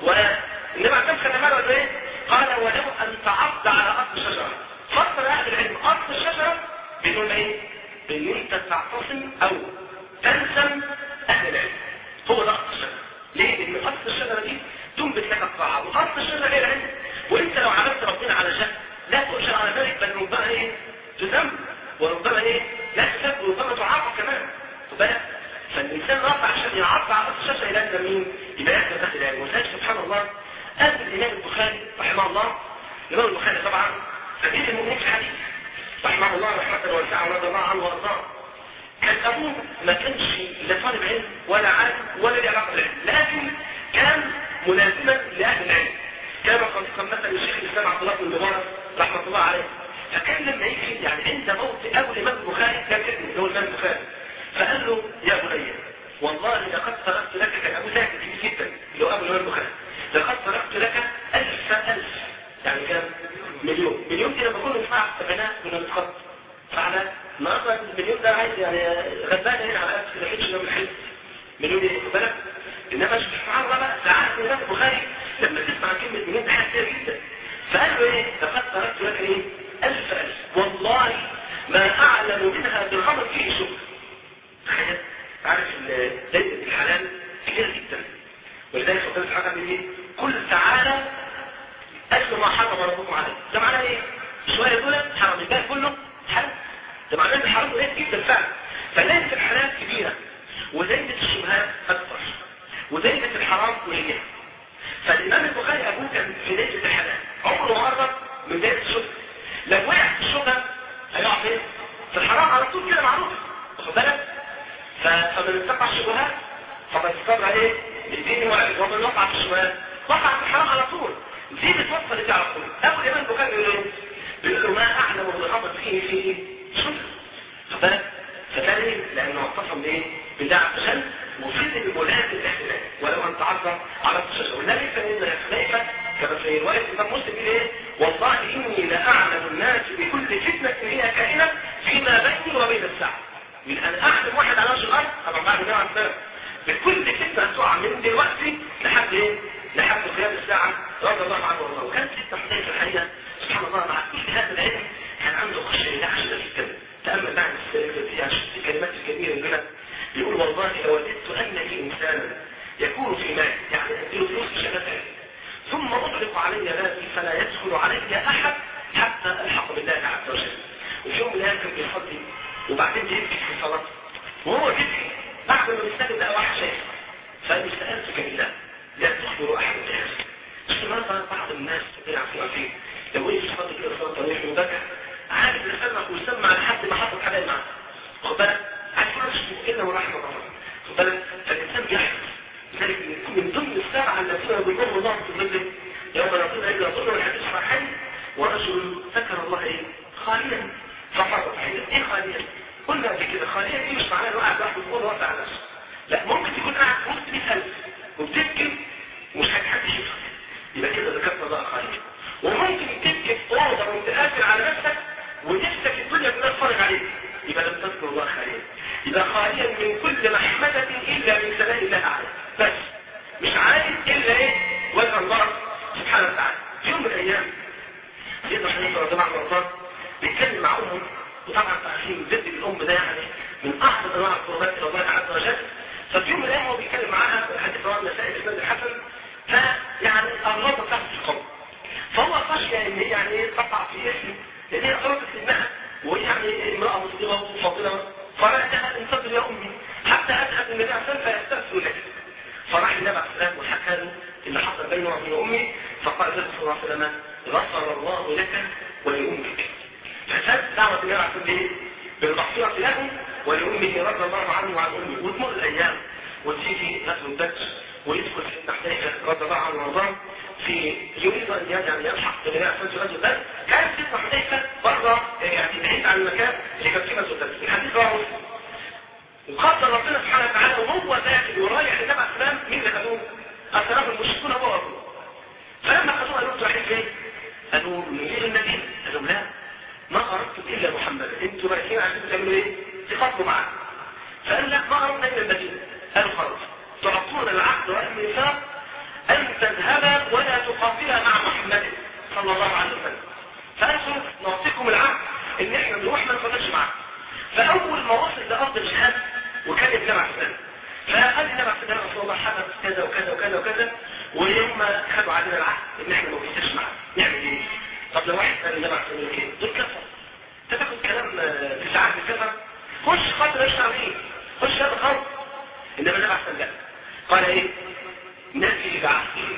وانما كم كان مره ايه قال ولو ان تعض على اصل الشجره فسر اهل العلم اصل الشجره بيقول ايه ان انت تعتصم او تلزم اهل العلم هو ده اصل الشجره ليه لان اصل الشجره دي تنبت لك الطاعه واصل الشجره هي العلم وانت لو عبدت ربنا على جهل لا تؤجر على ذلك بل ربما ايه تذم وربما ايه لا تسب وربما تعاقب كمان خد بالك فالانسان رفع عشان يعرف على راس الشاشه الى مين يبقى يحصل داخل العلم ولذلك سبحان الله قال الامام البخاري رحمه الله الامام البخاري طبعا امير المؤمنين في الحديث رحمه الله رحمه واسعه ورضي الله عنه وارضاه كان ابوه ما كانش لا طالب علم ولا عالم ولا له علاقه بالعلم لكن كان ملازما لاهل العلم كما قد مثلا الشيخ الاسلام عبد الله بن المبارك رحمه الله عليه فكان لما يجي يعني عند موت ابو الامام البخاري كان ابنه اللي هو الامام البخاري فقال له يا بني والله لقد تركت لك كان ابو زاهد كبير جدا اللي هو ابو الامام البخاري لقد تركت لك الف الف يعني كام مليون مليون دي لما كنا نسمع السبعينات من الخط فعلا النهارده المليون ده عايز يعني غلبان هنا على قد كده حيتش من الحلم مليون ايه خد بالك انما سبحان الله بقى ساعات الامام البخاري لما تسمع كلمه مليون ده حاجه كتير جدا فقال له ايه لقد تركت لك ايه الف الف والله ما اعلم منها بالغمر فيه شكر تخيل عارف ليلة الحلال كتير جدا ولذلك ربنا سبحانه وتعالى ايه كل تعالى أجل ما حرم ربكم عليه ده معناه ايه شوية دول حرم الباقي كله حلال ده معناه ان الحرام قليل جدا فعلا فليلة الحلال كبيرة وليلة الشبهات أكبر وليلة الحرام قليلة فالإمام البخاري أبوه كان في ليلة الحلال عمره ما قرب من ليلة الشبهة لو وقع في الشبهة هيقع فين؟ في الحرام على طول كده معروف واخد بالك؟ فمن اتقى الشبهات فقد استبرع ايه؟ الدين ومن وقع في الشبهات وقع في الحرام على طول دي بتوصل دي على طول ابو الامام البخاري بيقول ايه؟ بيقول له ما اعلم بالامر فيه في شبهه واخد بالك؟ فده ليه؟ لانه اعتصم بايه؟ بالله عز وجل وفضل بملازم الاحتلال ولو ان تعرض على الشجره والنبي فان خليفه كما في روايه الامام مسلم يقول ايه؟ والله اني لاعلم الناس بكل فتنه هي كائنه فيما بيني وبين الساعه من انا اعلم واحد على وجه الارض طبعا بعد جماعه السلام بكل فتنه هتقع من دلوقتي لحد ايه؟ لحد قيام الساعه رضي الله عنه وارضاه وكان سيدنا حسين في الحقيقه سبحان الله مع كل هذا العلم كان عنده خشيه لله عشان يتكلم تامل معنا في الكلمات الجميله منها بيقول والله لوددت ان لي انسانا يكون في مالي يعني اديله فلوس مش هدفها ثم اطلق علي بابي فلا يدخل علي احد حتى الحق بالله عز وجل وفي يوم من الايام كان بيصلي وبعدين بيبكي في صلاته وهو بيبكي بعد ما بيستلم بقى واحد شايف فقال سالتك بالله لا تخبر احد بهذا اشتراط بعض الناس بيلعب في فيه لو ايه صلاه كده صلاه طريق وبكى عارف لسانك ويسمع لحد ما حصل حاجه معاه خد بالك عارف نفسه الا ورحمه الله خد بالك فالانسان بيحدث لذلك من ضمن الساعه التي بيضر الله في ظله يوم يقول الا ظل والحديث صحيح ورجل ذكر الله ايه خاليا ففرط عينه ايه خاليا قلنا قبل كده خاليا دي مش معناها انه قاعد لوحده يقول رافع على نفسه لا ممكن تكون قاعد في وسط 100000 وبتبكي ومش حد يشوفك يبقى كده ذكرت الله خاليا وممكن تبكي في اوضه وانت قافل على نفسك ونفسك الدنيا كلها تتفرج عليك يبقى لم تذكر الله خاليا يبقى خاليا من كل محمدة الا من سماء الله اعلى بس مش عارف الا ايه وجه الله سبحانه وتعالى في يوم من الايام سيدنا حنيفه رضي الله عنه وارضاه بيتكلم مع امه وطبعا تعرفين ضد الام ده يعني من احسن انواع القربات الى الله عز وجل ففي يوم من الايام هو بيتكلم معاها حديث رواه النسائي باسناد الحسن فيعني الرابطه بتاعته في القوم فهو خشي ان هي يعني ايه تقع في اسم لان هي قربت ابنها وهي يعني امراه مسلمه وفاضله فرأتها ان تصل يا امي حتى اذهب النبي عليه الصلاه والسلام فيستأذن لك فراح النبي عليه الصلاه والسلام وحكى له اللي حصل بينه وبين امي فقال له صلى الله عليه وسلم غفر الله لك ولامك فسد دعوه النبي عليه الصلاه والسلام بالمغفره له ولامه رضي الله عنه وعن امه وتمر الايام وتيجي غزو الدج ويدخل سيدنا حذيفه رضي الله عنه وارضاه في يريد ان يعني يلحق بالنبي عليه الصلاه والسلام الدج كان سيدنا حذيفه بره يعني بعيد عن المكان اللي كان فيه غزو الدج الحديث رواه مسلم وقدر ربنا سبحانه وتعالى وهو داخل ورايح النبي عليه السلام مين اللي خدوه؟ أسراب المشركون هو وأبوه فلما خدوه قالوا له رايحين فين؟ قالوا نزيل المدينة قالوا لا ما أردتم إلا محمدا أنتوا رايحين عشان تعملوا إيه؟ تقاتلوا معاه فقال لا ما أردنا إلا المدينة قالوا خلاص تعطون العهد والميثاق أن تذهب ولا تقاتل مع محمد صلى الله عليه وسلم فقالوا نعطيكم العهد إن إحنا نروح ما نقاتلش معاه فأول ما وصل لأرض الجهاد وكان يتبع السلام فقال لي نبع سيدنا رسول الله حدث كذا وكذا وكذا وكذا ويوم خدوا علينا العهد ان احنا ما نقاتلش معاه نعمل ايه؟ طب لو واحد قال لي نبع سيدنا ايه؟ دول كفر انت تاخد كلام في الكفر خش قاتل اشتغل فيه خش هذا الخمر انما النبي احسن لا قال ايه نفي بعهده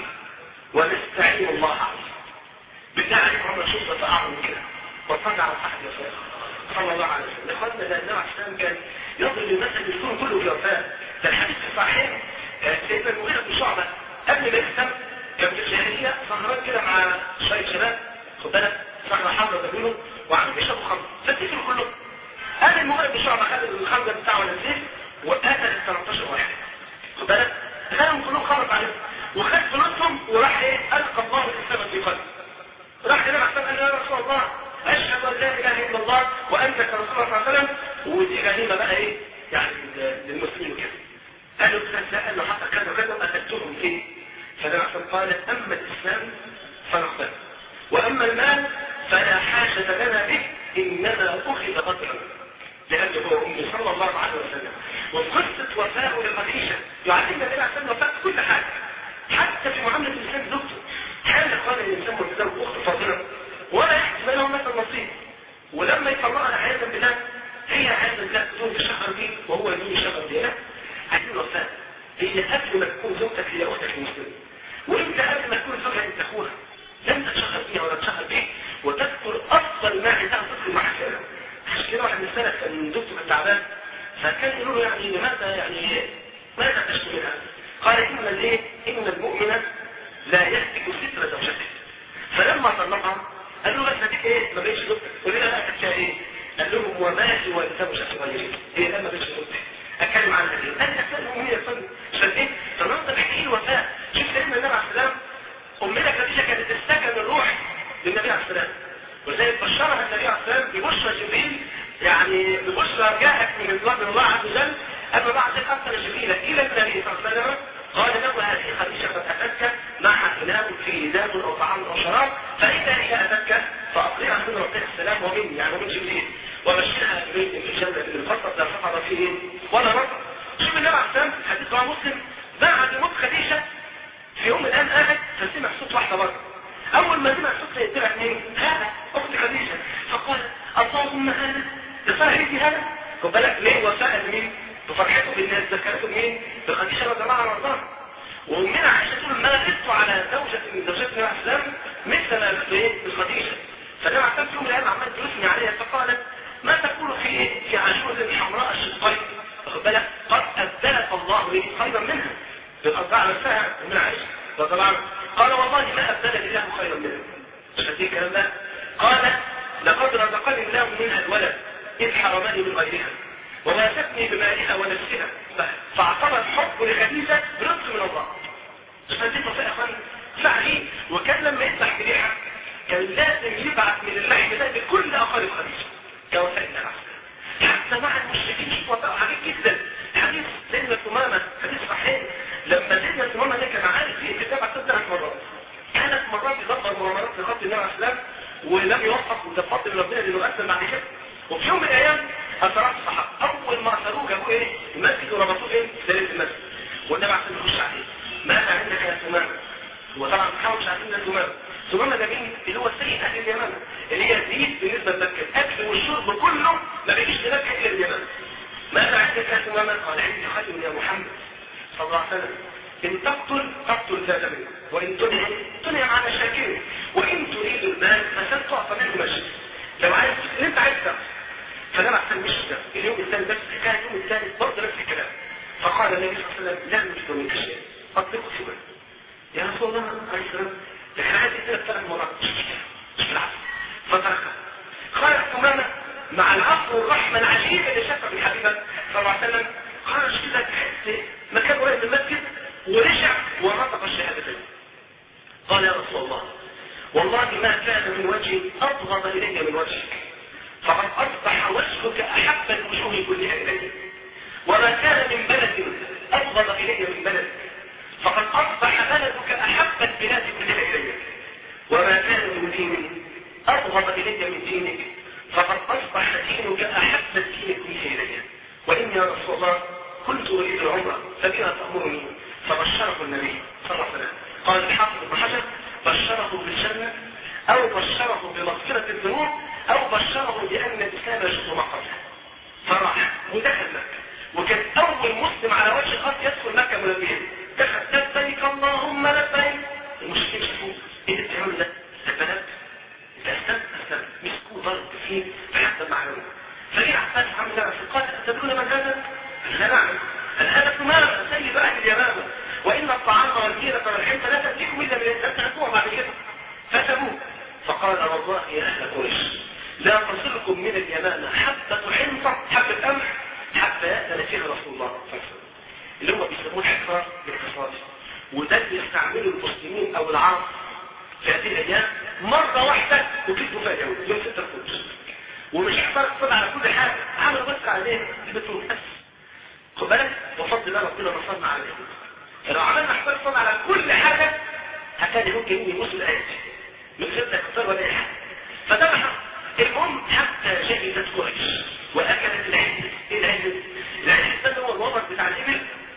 ونستعين الله عليه بالله عليكم عمر شوف اعظم من كده وصلى على صاحبي يا صلى الله عليه وسلم اخواننا ده النبي عليه السلام كان يضرب المثل الكون كله في وفاه ده الحديث الصحيح سيدنا المغيرة بن شعبة قبل ما يسلم كان في الجاهلية سهران كده مع شوية شباب خد بالك سهرة حمراء بيقولوا وعملوا بيشربوا خمر فاتفلوا كلهم قال المغيرة بن شعبة خد الخمر بتاعه ولا الزيت وقتل ال 13 واحد خد بالك خدهم كلهم خمر عليهم وخد فلوسهم وراح ايه القى الله الاسلام في قلبه راح النبي عليه قال يا رسول الله اشهد ان لا اله الا الله وانت كرسول الله صلى الله عليه وسلم ودي غنيمه بقى ايه يعني للمسلمين كده قالوا كذا قال له حصل كذا وكذا وقتلتهم فيه فالنبي قال اما الاسلام فنقبل واما المال فلا حاجه لنا به انما اخذ قتلا لانه هو امي صلى الله عليه وسلم وقصه وفاه لخديجه يعلمنا النبي عليه الصلاه وفاه كل حاجه حتى في معامله الانسان زوجته حال قال الانسان متزوج اخت فاضله ولا يحسب له مثل نصيب ولما يطلقها عياذا بالله هي عياذا بالله تدور بشهر دي وهو يدور بشهر دي عايزين وفاء هي قبل ما تكون زوجتك هي اختك المسلمه وانت قبل ما تكون زوجها انت اخوها لم تتشهر فيها ولا تشهر بيه وتذكر افضل ما عندها تذكر مع السلام عشان كده واحد من السنه كان دكتور كان تعبان فكان يقول له يعني لماذا يعني ماذا تشكو منها؟ قال ان الايه؟ ان المؤمن لا يهتك ستر زوجته فلما طلقها قال له بس هديك ايه ما بقتش زوجتك قول لي لا كانت فيها ايه؟ قال لهم وماتي وزوجة غيري هي لما بقتش زوجتك اتكلم عنها ليه؟ قال لك لا هي فن عشان ايه؟ فالنهارده بحكي لي وفاء شوف سيدنا النبي عليه السلام امنا خديجه كانت تستكن الروح للنبي عليه السلام ولذلك بشرها النبي عليه السلام ببشرى جبريل يعني ببشرى جاءت من الله من الله عز وجل اما بعد ارسل جبريل الى النبي صلى الله عليه وسلم قال له هذه خديجه قد اتتك مع اناء في داب او طعام او شراب فاذا هي اتتك فاقرئها من ربك السلام ومني يعني ومن جبريل وبشرها في الجنه بالفصل لا سقط فيه ولا رفض شوف النبي عليه السلام حديث رواه مسلم بعد موت خديجه في يوم الان قاعد فسمع صوت واحده بره اول ما سمع صوت يتبع مين هذا اخت خديجه فقال اللهم هذا ده صاحبتي هذا خد بالك ليه وسأل مين بفرحته بالناس ذكرته مين بخديجه رضي الله عنها وارضاها ومن عائشه تقول ما لبثت على زوجه من زوجات النبي عليه السلام مثل ما لبثت ايه بخديجه فالنبي عليه السلام في يوم من الايام عمال تثني عليها فقالت ما تقول في ايه في عجوز حمراء الشقين واخد بالك قد ابدلك الله ايه خيرا منها بالاربعه نفسها من عائشه رضي الله عنها قال والله ما ابدلني الله خيرا منها مش هديك الكلام ده قال لقد رزقني الله منها الولد اذ حرمني من غيرها وماتتني بمالها ونفسها فاعتبر الحب لخديجه برزق من الله مش هديك يا اخوان فعلي وكان لما يذبح ذبيحه كان لازم يبعث من اللحم ده لكل اقارب خديجه كوفاء النفس حتى مع المشركين شوف وفاء عجيب جدا حديث سيدنا ثمامه حديث صحيح لما سيدنا ثمامه ده كان عارف في الكتاب عشان ثلاث مرات ثلاث مرات يدبر مؤامرات لخط النبي عليه السلام ولم يوفق وده فضل من ربنا لانه اسلم بعد كده وفي يوم من الايام اثرات الصحابه اول ما اثروه جابوه ايه المسجد وربطوه ايه في ليله المسجد والنبي عليه السلام يخش عليه ماذا عندك يا ثمامه وطبعا الصحابه مش عارفين ده ثمامه ثمامه ده مين اللي هو سيد اهل اليمن اللي هي زيد بالنسبه لمكه الاكل والشرب كله ما بيجيش لمكه الا اليمن ماذا عندك يا ثمامه قال عندي خادم يا محمد صلى الله عليه وسلم ان تقتل تقتل ذات منه وان تنهي تنهي على شاكره وان تريد المال فسن تعطى منه مشي لو عايز اللي انت عايز تاخده فلما احسن مش ده اليوم الثاني نفس الحكايه اليوم الثالث برضه نفس الكلام فقال النبي صلى الله عليه وسلم لا نجد من اشياء اطلقوا ثمانه يا رسول الله عليه السلام لكن عايز يقتلك ثلاث مرات مش بالعكس فتركها خرج ثمانه مع العفو والرحمه العجيبه اللي شافها من حبيبه صلى الله عليه وسلم خرج كده تحس مكان قريب من المسجد ورجع ونطق الشهادتين قال يا رسول الله والله ما كان من وجهي أبغض إلي من وجهك فقد أصبح وجهك أحب الوجوه كلها إلي وما كان من بلد أبغض إلي من بلد فقد أصبح بلدك أحب البلاد كلها إلي وما كان من دين أبغض إلي من دينك فقد أصبح دينك أحب الدين كله إلي وإني يا رسول الله كنت أريد العمرة فبما تأمرني فبشره النبي صلى الله عليه وسلم قال الحافظ بن حجر بشره بالجنة أو بشره بمغفرة الذنوب أو بشره بأن الإسلام يجوز ما قبله فراح ودخل مكة وكان أول مسلم على وجه الأرض يدخل مكة ملبيا دخل لبيك اللهم لبيك المشركين شافوه ايه اللي بتعمله ده؟ البنات انت اسلمت اسلمت مسكوه ضرب فيه فحتى المعلومة فجاء عباس عم الله قال أتدرون من هذا؟ لا نعلم هذا ثمامة سيد أهل اليمامة وإن الطعام والكيرة والحنطة لا تأتيكم إلا من الإنسان تعرفوها بعد كده فسبوه فقال والله يا أهل قريش لا تصلكم من اليمامة حبة حنطة حبة قمح حتى يأذن فيها رسول الله صلى الله عليه وسلم اللي هم بيسموه الحفار بالاقتصادي وده اللي يستعمله المسلمين أو العرب في هذه الأيام مرة واحدة وكتبوا فيها يوم يوم 6 القدس ومش حفار اقتصاد على كل حاجة عملوا بس على ايه؟ البترول بس خد بالك وفضل الله ربنا نصرنا على ايه؟ لو عملنا حفار اقتصاد على كل حاجة هتلاقي ممكن يبص الآيات من غير لا اقتصاد ولا اي حاجة فده ما حصل المهم حتى شهدت قريش واكلت العجل ايه العجل العجل ده هو الوبر بتاع الابل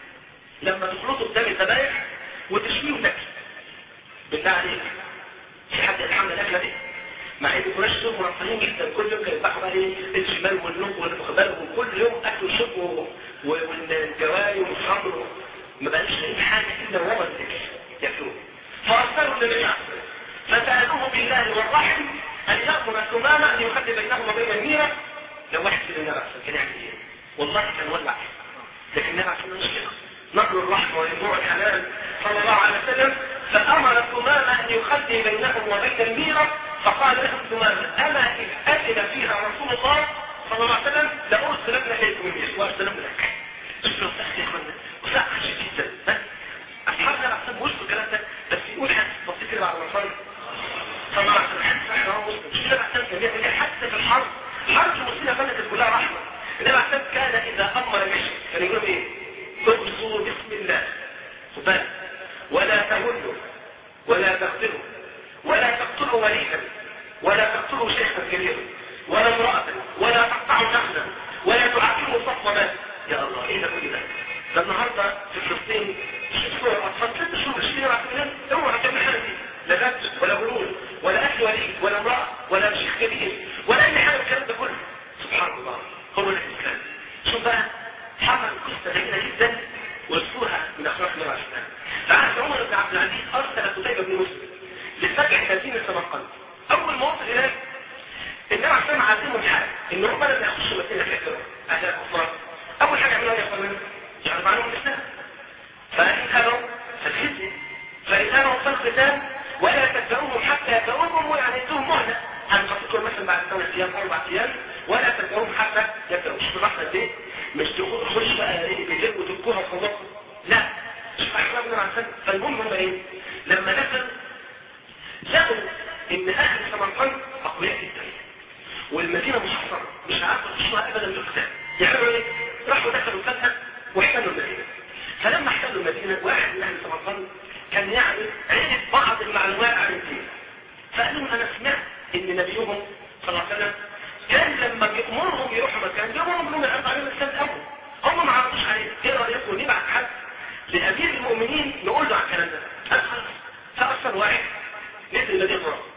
لما تخلطه قدام الذبايح وتشويه وتاكل بالله عليك في حد يتحمل الاكله دي مع ان قريش دول مرفهين جدا كل يوم كانوا يذبحوا بقى ايه الجمال والنوق والخبال وكل يوم اكل وشرب والجواري والخمر ما بقاش لاقيين حاجه الا وبر الاكل ياكلوه فارسلوا النبي فسالوه بالله والرحم أن يأمر ثمامة أن يخلي بينهما وبين الميرة لو واحد في النبي أحسن كان يعمل إيه؟ والله كان ولع لكن النبي أحسن مش كده نقل الرحمة وينبوع الحلال صلى الله عليه وسلم فأمر ثمامة أن يخلي بينهم وبين الميرة فقال لهم ثمامة أما إذ أذن فيها رسول الله صلى الله عليه وسلم لأرسلن إليكم المير وأرسلن لك شوفوا السخن يا إخوانا وسخن شديد جدا أصحابنا الأحسن وصلوا الكلام ده بس يقول حاجة بسيط كده على المصاري صلى الله عليه وسلم مش كده بحسن كان حتى في الحرب حرب المسلمين فلتت كلها رحمة إنما بحسن كان إذا أمر المشي كان يقول إيه تبصوا بسم الله خبال ولا تهلوا ولا تقتلوا ولا تقتلوا وليدا ولا تقتلوا شيخا كبيرا ولا امرأة ولا تقطعوا نخلا ولا تعاقبوا صفوة مال يا الله ايه ده كل ده ده النهارده في فلسطين شوفوا الاطفال ست شهور 20 سنه اوعى تعمل حاجه دي لا غد ولا بلول ولا اكل وليد ولا امراه ولا شيخ كبير ولا اي حاجه من الكلام ده كله سبحان الله هو ده الاسلام شوف بقى حصل قصه جميله جدا وصفوها من اخلاق النبي عليه السلام فعهد عمر بن عبد العزيز ارسل قتيبه بن مسلم لسبع مدينه سمرقند اول ما وصل هناك النبي عليه السلام عازمهم حاجه ان هم لما يخشوا مدينه كافره اهل الكفار اول حاجه عملوها يا اخوانا يعرف عنهم الاسلام فإن كانوا فالخزي فإن كانوا في الختان ولا تتبعوهم حتى يتبعوهم يعني يدوهم مهلة هنقصدكم مثلا بعد ثلاث أيام أربع أيام ولا تتبعوهم حتى يتبعوش في اللحظة دي مش تخش بقى ايه بالليل وتبكوها وخلاص لا مش أحبابنا عن سنة فالمهم هم ايه لما نزل لقوا إن أهل سمرقند أقوياء جدا والمدينة محصنة مش عارفة تخشوها أبدا بالقتال يعملوا ايه؟ راحوا دخلوا فجأة واحتلوا المدينة فلما احتلوا المدينة واحد من اهل سمرقند كان يعني عرف بعض المعلومات عن الدين فقال لهم انا سمعت ان نبيهم صلى الله عليه وسلم كان لما بيأمرهم يروحوا مكان بيأمرهم انهم يعرضوا عليهم الاسلام الاول هم ما عرضوش عليه ايه رايكم نبعت حد لامير المؤمنين نقول له على الكلام ده قال خلاص فارسل واحد نزل المدينه وراه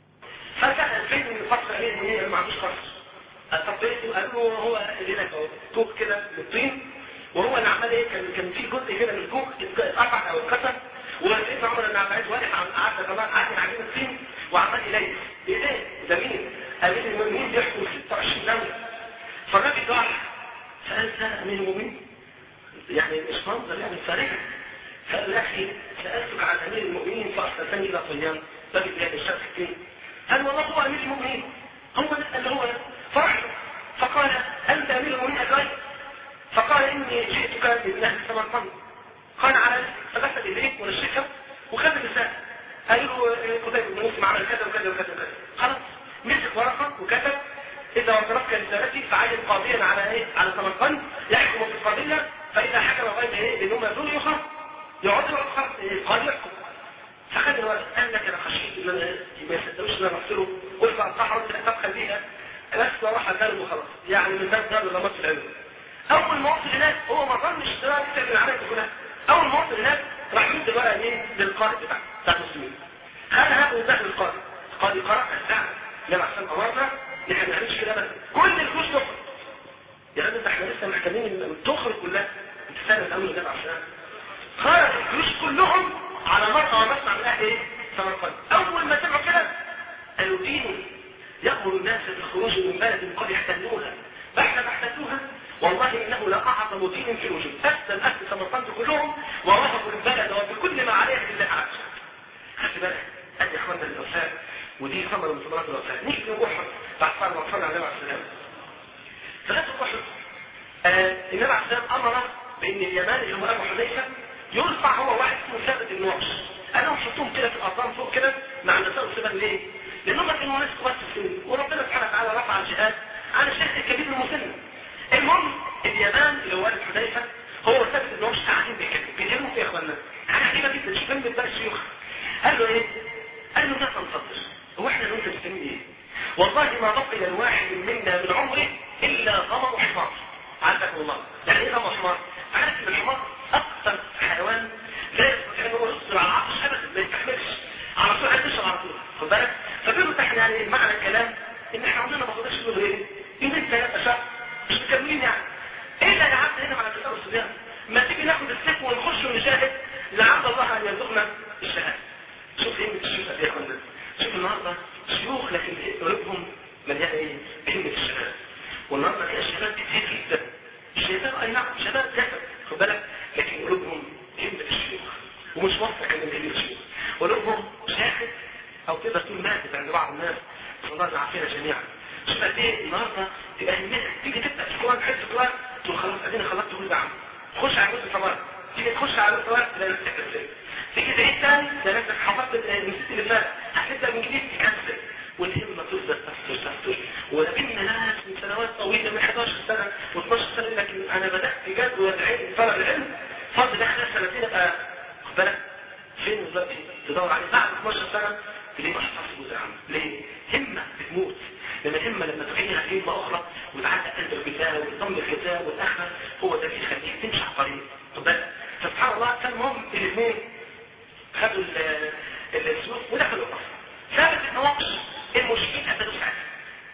فسأل فين من فصل امير المؤمنين اللي ما عندوش خالص طب قالوا له هو هناك اهو طوب كده من الطين وهو اللي عمل ايه كان كان في جزء هنا من الكوك اتقطع او اتكسر وسيدنا عمر بن عبد العزيز واقف قعد كمان قعد عجين الطين وعمال يليس بايديه ده مين؟ امير المؤمنين بيحكم 26 دوله فالراجل ده سال سال امير المؤمنين يعني مش منظر يعني فارغ فقال يا اخي سالتك عن امير المؤمنين فارسلتني الى طيان راجل جاي الشمس الدين قال والله هو امير المؤمنين هو اللي هو فرح فقال انت امير المؤمنين قال فقال إني جئتك من أهل سمرقند قال على فغسل إليك ونشكه وخذ الرسالة قال له قتيبة بن مسلم عمل كذا وكذا وكذا وكذا خلاص مسك ورقة وكتب إذا وصلتك رسالتي فعين قاضيا على إيه؟ على سمرقند يحكم في القضية فإذا حكم غير إيه؟ لأنهم يزول يخرج يقعد خلاص القاضي يحكم فخد الورقة قال لك أنا خشيت إن أنا ما يصدقوش إن أنا أغسله قلت أنصحه أنت تبقى بيها بس راح أكلمه خلاص يعني من باب دار الغمات في العلم اول ما وصل هناك هو ما ظنش اشتراك في العمليه دي كلها اول ما وصل هناك راح يدي الورقه مين للقائد بتاعه بتاع المسلمين خدها ودخل القائد القائد قرأ الساعه لما عشان امرنا ان احنا ما نعملش كده بس كل الفلوس تخرج يا راجل ده احنا لسه محتاجين تخرج كلها انت فاهم الاول النبي عليه السلام خرج الجيوش كلهم على مرأى ومسمع من اهل ايه؟ سمرقند اول ما سمعوا كده قالوا دين يأمر الناس بالخروج من بلد قد يحتلوها بعد ما احتلوها والله انه لاعظم دين في الوجود اسلم اهل سمرقند كلهم ورهبوا البلد وبكل ما عليه بالله عز خلي بالك ادي اخواننا الوفاء ودي ثمره من ثمرات الوفاء نيجي نروح بعد فرق وصلنا على النبي عليه السلام ثلاثة احد آه النبي عليه السلام امر بان اليمان اللي هو ابو حذيفه يرفع هو واحد اسمه ثابت النقش انا حطهم كده في الاطعام فوق كده مع النساء والسبب ليه؟ لانهم كانوا ناس كبار في السن وربنا سبحانه وتعالى رفع الجهاد عن الشيخ الكبير المسن المهم اليمان اللي هو ابو حذيفه هو ثابت النقش قاعدين بيتكلموا بيتكلموا في يا اخوانا حاجه عجيبه جدا شوف من بقى الشيوخ قال له ايه؟ قال له لا تنتظر هو احنا لو انت بتسميه ايه؟ والله ما بقي الواحد منا من عمره الا ضمر حمار عزكم الله يعني ايه ضمر حمار؟ عارف ان الحمار اكثر حيوان لا يستطيع ان هو يصبر على العطش ابدا ما يستحملش على طول عايز يشرب على طول خد بالك فبيقولوا احنا يعني معنى الكلام ان احنا عمرنا ما قدرش نقول ايه؟ يومين ثلاثه شهر مش مكملين يعني ايه اللي قعدنا هنا مع الكتاب الصبيان؟ ما تيجي ناخد السيف ونخش ونجاهد لعل الله ان يرزقنا الشهاده شوف ايه الشيوخ يا اخوانا شوف النهارده شيوخ لكن قلوبهم مليانه ايه؟ همه الشباب والنهارده تلاقي الشباب كتير جدا الشباب اي نعم شباب جسد خد بالك لكن قلوبهم همه الشيوخ ومش واثق ان همه الشيوخ قلوبهم شاهد او تقدر تقول ماتت عند بعض الناس صلى الله يعافينا جميعا شوف قد ايه النهارده تبقى همتك تيجي تبدا في القران حته القران تقول خلاص ادينا خلصت كل ده عم خش على جزء الصلاه تيجي تخش على الصلاه تلاقي نفسك ازاي تيجي تعيد تاني تلاقي نفسك حفظت النسيت اللي فات هتبدا من جديد تكسل والهمه تفضل تفضل تفضل ولكن ناس من سنوات طويله من 11 سنه و12 سنه يقول لك انا بدات جد وادعي طلب العلم فضل ده خلال سنتين ابقى خد بالك فين دلوقتي تدور عليه بعد 12 سنه تلاقيه ما حصلش جزء عنه ليه؟ همه بتموت لان الهمه لما تعينها همه اخرى وتعدى قلب الكتاب وتضم الكتاب والاخره هو ده اللي يخليك تمشي على الطريق خد بالك فسبحان الله فالمهم الاثنين خدوا السلوك ودخلوا القصر ثابت النواقش المشركين قتلوا ساعتها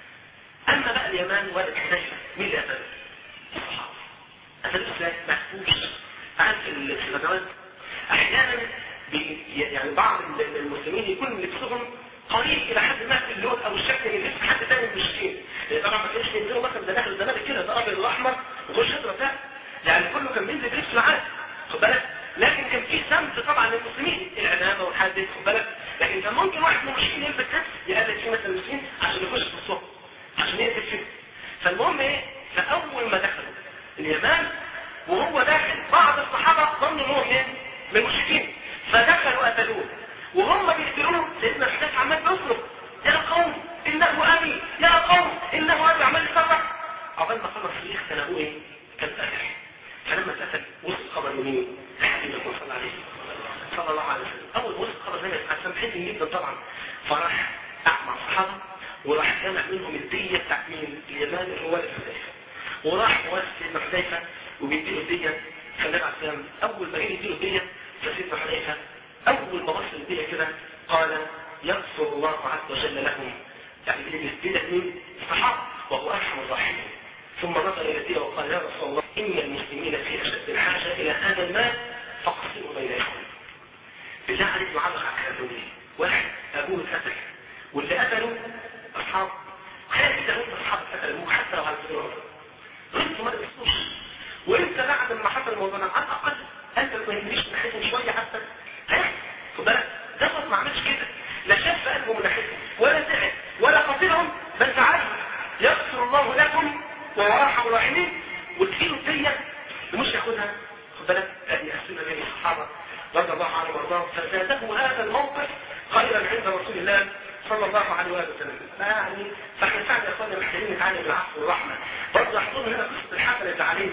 اما بقى اليمان والد حذيفه مين اللي قتله؟ الصحابه قتلوا ازاي؟ محفوش عارف في الغزوات احيانا بي يعني بعض المسلمين يكون لبسهم قريب الى حد ما في اللون او الشكل من لبس حد ثاني من المشركين لان طبعا ما كانش ينزلوا مثلا ده داخل الزمالك كده ده ابيض واحمر وخش شجره بتاع يعني كله كان بينزل بلبس العادي خد بالك لكن كان في سمت طبعا للمسلمين العلامه والحادث خد بالك لكن كان ممكن واحد من المشركين يلبس لبس يقلد فيه مثلا المسلمين عشان يخش في الصف عشان يقتل فيه فالمهم ايه فاول ما دخلوا اليمان وهو داخل بعض الصحابه ظنوا ان هو من من المشركين فدخلوا قتلوه وهم بيقتلوه سيدنا الحسين عمال بيصرخ يا قوم انه ابي يا قوم انه ابي عمال يصرخ عقبال ما خلص الشيخ كان ابوه ايه؟ كان قتل فلما اتقتل وصل خبر لمين؟ حبيب الله صلى الله عليه صلى الله عليه وسلم اول ما وصل خبر زي عشان حزن جدا طبعا فراح اعمى الصحابه وراح جمع منهم الديه بتاعت مين؟ اليمان اللي هو الحذيفه وراح واسس سيدنا حذيفه وبيديله الديه فالنبي عليه السلام اول ما جه يديله الديه فسيدنا حذيفه اول ما بص الديه كده قال يغفر الله عز وجل لهم يعني الديه مين؟ الصحابه وهو ارحم الراحمين ثم نظر الى الديه وقال يا رسول الله ان المسلمين في اشد الحاجه الى هذا المال فاقسموا بين اخوانكم بالله عليك معلق على الكلام واحد ابوه اتقتل واللي قتلوا اصحاب خير كده انت اصحاب قتلوه حتى لو على الصراط انتوا ما تقصوش وانت بعد ما حصل الموضوع ده على الاقل انت ما يجريش ناحيتهم شويه حتى هيحصل خد بالك ده ما عملش كده لا شاف في قلبه من ناحيتهم ولا زعل ولا قتلهم بل فعل يغفر الله لكم وهو ارحم الراحمين وتجيله الديه ومش ياخدها خد بالك ادي اسئله بين الصحابه رضي الله عنهم وارضاهم فزاده هذا الموقف خيرا عند رسول الله صلى الله عليه وآله وسلم يعني فاحنا فعلا يا اخوانا محتاجين نتعلم العفو والرحمه برضه يحضرنا هنا قصه الحسن بن علي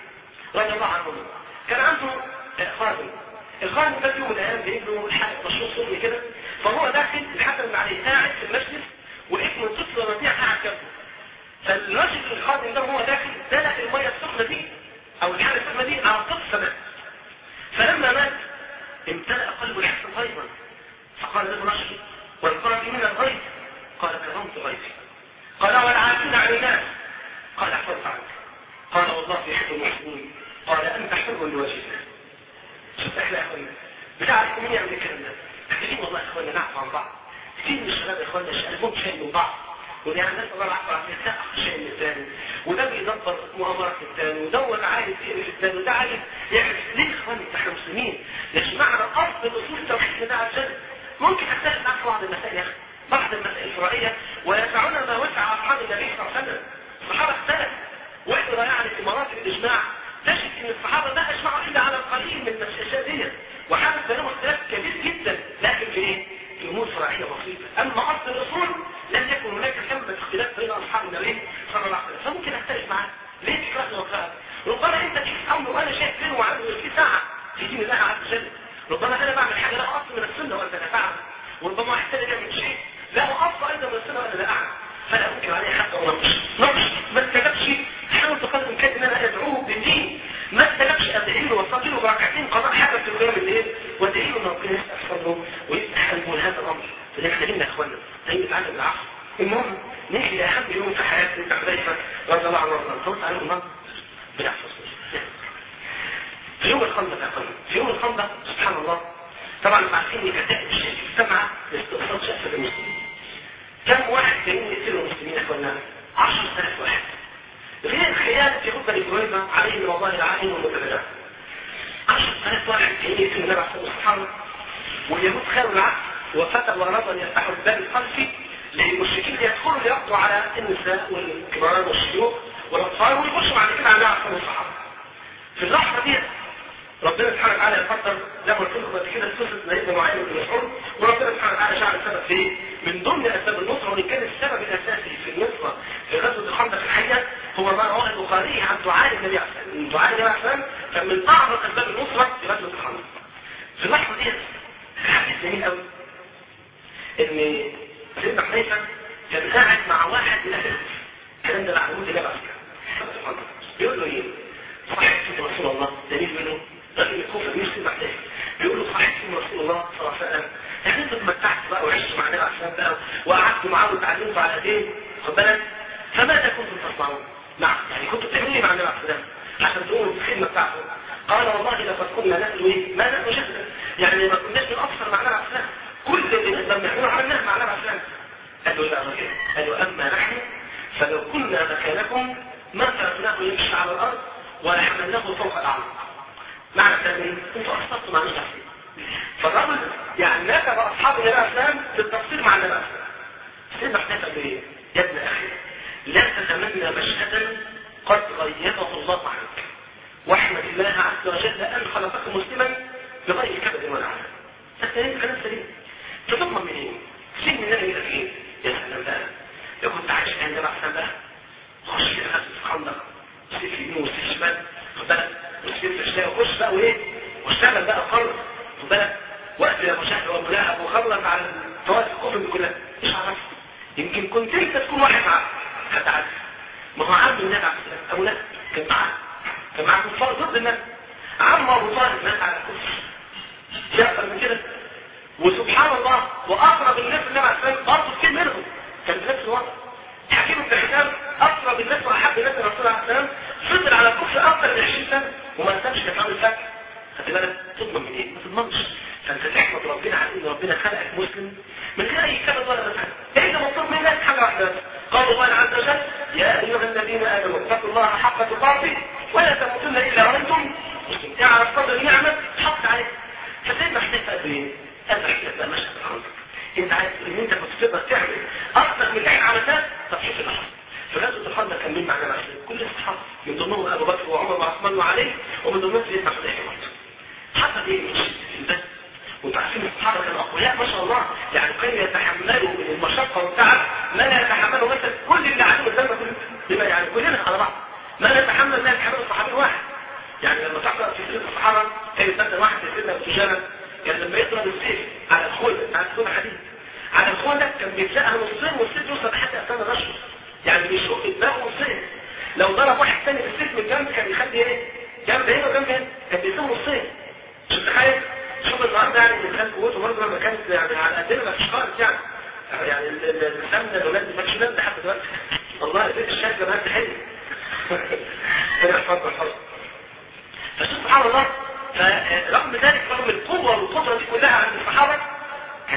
رضي الله عنه كان عنده خادم الخادم ده يوم من الايام جايب له حاجه مشروع صغير كده فهو داخل الحسن بن علي قاعد في المجلس وابنه طفل رضيع قاعد جنبه فالراجل الخادم ده وهو داخل دلق الميه السخنه دي او الحاله السخنه دي على الطفل فمات فلما مات امتلأ قلب الحسن غيظا فقال له الرجل والقاتل من الغيظ قال كرمت غيظي قال والعافين عن الناس قال احفظت عنك والله يحب المسلمين قال انت حر لوجه الله شوف احنا يا اخوانا بتعرف مين يعمل الكلام ده كتير والله يا اخوانا نعرف عن بعض كتير من الشباب يا اخوانا قلبهم شيء من بعض ويعني الناس الله العفو عافيه تاخذ شيء من الثاني وده بيدبر مؤامرات الثاني وده عايز يقرف الثاني وده عايز يعمل ليه يا اخوانا احنا مسلمين يا جماعه اصل الاصول التوحيد ده عشان ممكن اختلف معاك في بعض المسائل يا اخي بعض المسائل الفرعيه ويسعون ما وسع اصحاب النبي صلى الله عليه وسلم الصحابه اختلفوا واحنا يعني في مراتب الاجماع تجد ان الصحابه ما اجمعوا الا على القليل من الاشياء دي وحدث بينهم اختلاف كبير جدا لكن في ايه؟ في امور فرعيه بسيطه اما اصل الاصول لم يكن هناك كم اختلاف بين اصحاب النبي صلى الله عليه وسلم فممكن اختلف معاه ليه تكرهني وكرهك؟ ربما انت تشوف امر وانا شايف بينه وعنده في ساعه في دين الله عز وجل ربما انا بعمل حاجه لا اصل من السنه وانت لا تعلم وربما واحد ثاني بيعمل شيء لا اصل ايضا من السنه وانا لا اعلم فلا انكر عليه حتى ونقش نقش ما استجابش حاول بقدر الامكان ان انا ادعوه بالدين ما استجابش ادعي له واصلي له بركعتين قضاء حاجه في القيام الليل وادعي له ان ربنا يستغفر له ويفتح قلبه لهذا الامر فده محتاجين يا اخوانا محتاجين نتعلم العفو المهم نيجي لاهم يوم في حياه ابن حذيفه رضي الله عنه وارضاه صوت عليه النار بنحفظ في يوم الخندق يا اخوانا في يوم الخندق سبحان الله طبعا انتم عارفين ان كتائب الشرك السبعه لاستئصال شأفة المسلمين كم واحد كانوا يقتلوا المسلمين يا اخوانا 10000 واحد غير خيانة يهود بني قريظة عليهم من الله العائن والمتبعات 10000 واحد كانوا يقتلوا النبي عليه الصلاه والسلام واليهود خانوا العهد وفتحوا وارادوا ان يفتحوا الباب الخلفي للمشركين ليدخلوا ليقضوا على النساء والكبار والشيوخ والاطفال ويخشوا بعد كده على النبي عليه الصلاه في اللحظه دي ربنا سبحانه وتعالى يقدر زي ما قلت لكم قبل كده قصه سيدنا معين بن مسعود وربنا سبحانه وتعالى جعل السبب في ايه؟ من ضمن اسباب النصره وان كان السبب الاساسي في النصره في غزوه الخندق الحقيقه هو ما رواه البخاري عن دعاء النبي عليه الصلاه والسلام، دعاء النبي عليه الصلاه والسلام كان من اعظم اسباب النصره في غزوه الخندق. في اللحظه دي حديث جميل قوي ان سيدنا حنيفه كان قاعد مع واحد من اهل الكوفه الكلام ده معلومات النبي عليه الصلاه والسلام بيقول له ايه؟ صحيح رسول الله دليل منه رجل الكوفة مش سمع ده بيقول له صحيح سيدنا رسول الله صلى الله عليه وسلم يعني انت اتمتعت بقى وعشت مع النبي عليه الصلاه والسلام بقى وقعدت معاه وتعلمت على ايديه خد بالك فماذا كنتم تصنعون؟ نعم يعني كنتوا بتعملوا ايه مع النبي عليه الصلاه والسلام عشان تقوموا بالخدمه بتاعته قال والله لقد كنا نألو ايه؟ ما نألو جسدا يعني ما كناش بنقصر مع النبي عليه الصلاه والسلام كل اللي نقدر نعمله عملناه مع النبي عليه الصلاه والسلام قال له لا رجل قال له اما نحن فلو كنا مكانكم ما تركناه يمشي على الارض ولا حملناه فوق الاعناق معنى التأمين انتوا اخطأتوا مع النبي فالرجل يعني نكب اصحاب النبي عليه السلام في التفصيل مع النبي عليه السلام سيدنا حنيفه قال ايه؟ يا ابن اخي لا تتمنى مشهدا قد غيبه الله عنك واحمد الله عز وجل ان خلقك مسلما بغير كبد ولا عمل التاني كلام سليم تضمن منين؟ سين من النبي فين؟ يا سلام بقى لو كنت عايش عند النبي عليه السلام بقى خش في غزوه الخندق سيف يمين وسيف شمال خد بالك وسيف تشتغل وخش بقى وايه واشتغل بقى خلص خد بالك وقت يا ابو شهر وابو لهب وخلص على طوائف الكفر دي كلها مش عارف يمكن كنت انت تكون واحد معاه هتعرف ما هو عم النبي عليه السلام ابو لهب كان معاه كان معاه كفار ضد النبي عم ابو طالب مات على الكفر يحصل من كده وسبحان الله واقرب الناس للنبي عليه السلام برضه كتير منهم كان في نفس الوقت حكيم بن حسام اقرب الناس واحب الناس للرسول عليه السلام فضل على الكفر اكثر من 20 سنه وما انساش كان عامل فك خدت بالك تضمن من ايه؟ ما تضمنش فانت تحمد ربنا على ان ربنا خلقك مسلم من غير اي سبب ولا مسألة احنا مطلوب منك حاجه واحده بس قال الله عز وجل يا ايها الذين امنوا اتقوا الله حق تقاته ولا تموتن الا وانتم مسلمون اعرف قدر النعمه حط عليك فسيدنا حنيفه قال ايه؟ قال لك بقى مشهد الخلق انت عايز ان انت كنت تقدر تعمل اكثر من اللي احنا عملناه طب شوف اللي حصل في غزوه الخندق كان مين معنا مثلا كل الصحابه من ضمنهم ابو بكر وعمر وعثمان وعلي ومن ضمنهم سيدنا حذيفه برضه حصل ايه من شده البث وانتوا عارفين الصحابه كانوا اقوياء ما شاء الله يعني كانوا يتحملوا من المشقه والتعب ما لا يتحمله مثلا كل اللي قاعدين قدامنا كل يعني كلنا على بعض ما لا يتحمل ما يتحمله الصحابي واحد يعني لما تقرا في سيره الصحابه كان مثلا واحد في سيدنا ابو سجانه كان لما يضرب السيف على الخول على الخول حديد على الخول ده كان بيتلاقى نصين والسيف يوصل لحد اسنان الرشوه يعني بيشق دماغه نصين لو ضرب واحد ثاني بالسيف من الجنب كان يخلي ايه جنب هنا وجنب هنا كان بيسيبه نصين مش متخيل شوف النهارده يعني الانسان قوته برضه لما كانت يعني على قدنا ما فيش خالص يعني يعني الانسان الولاد ما فيش ولاد لحد دلوقتي والله البيت الشاشه بقت حلو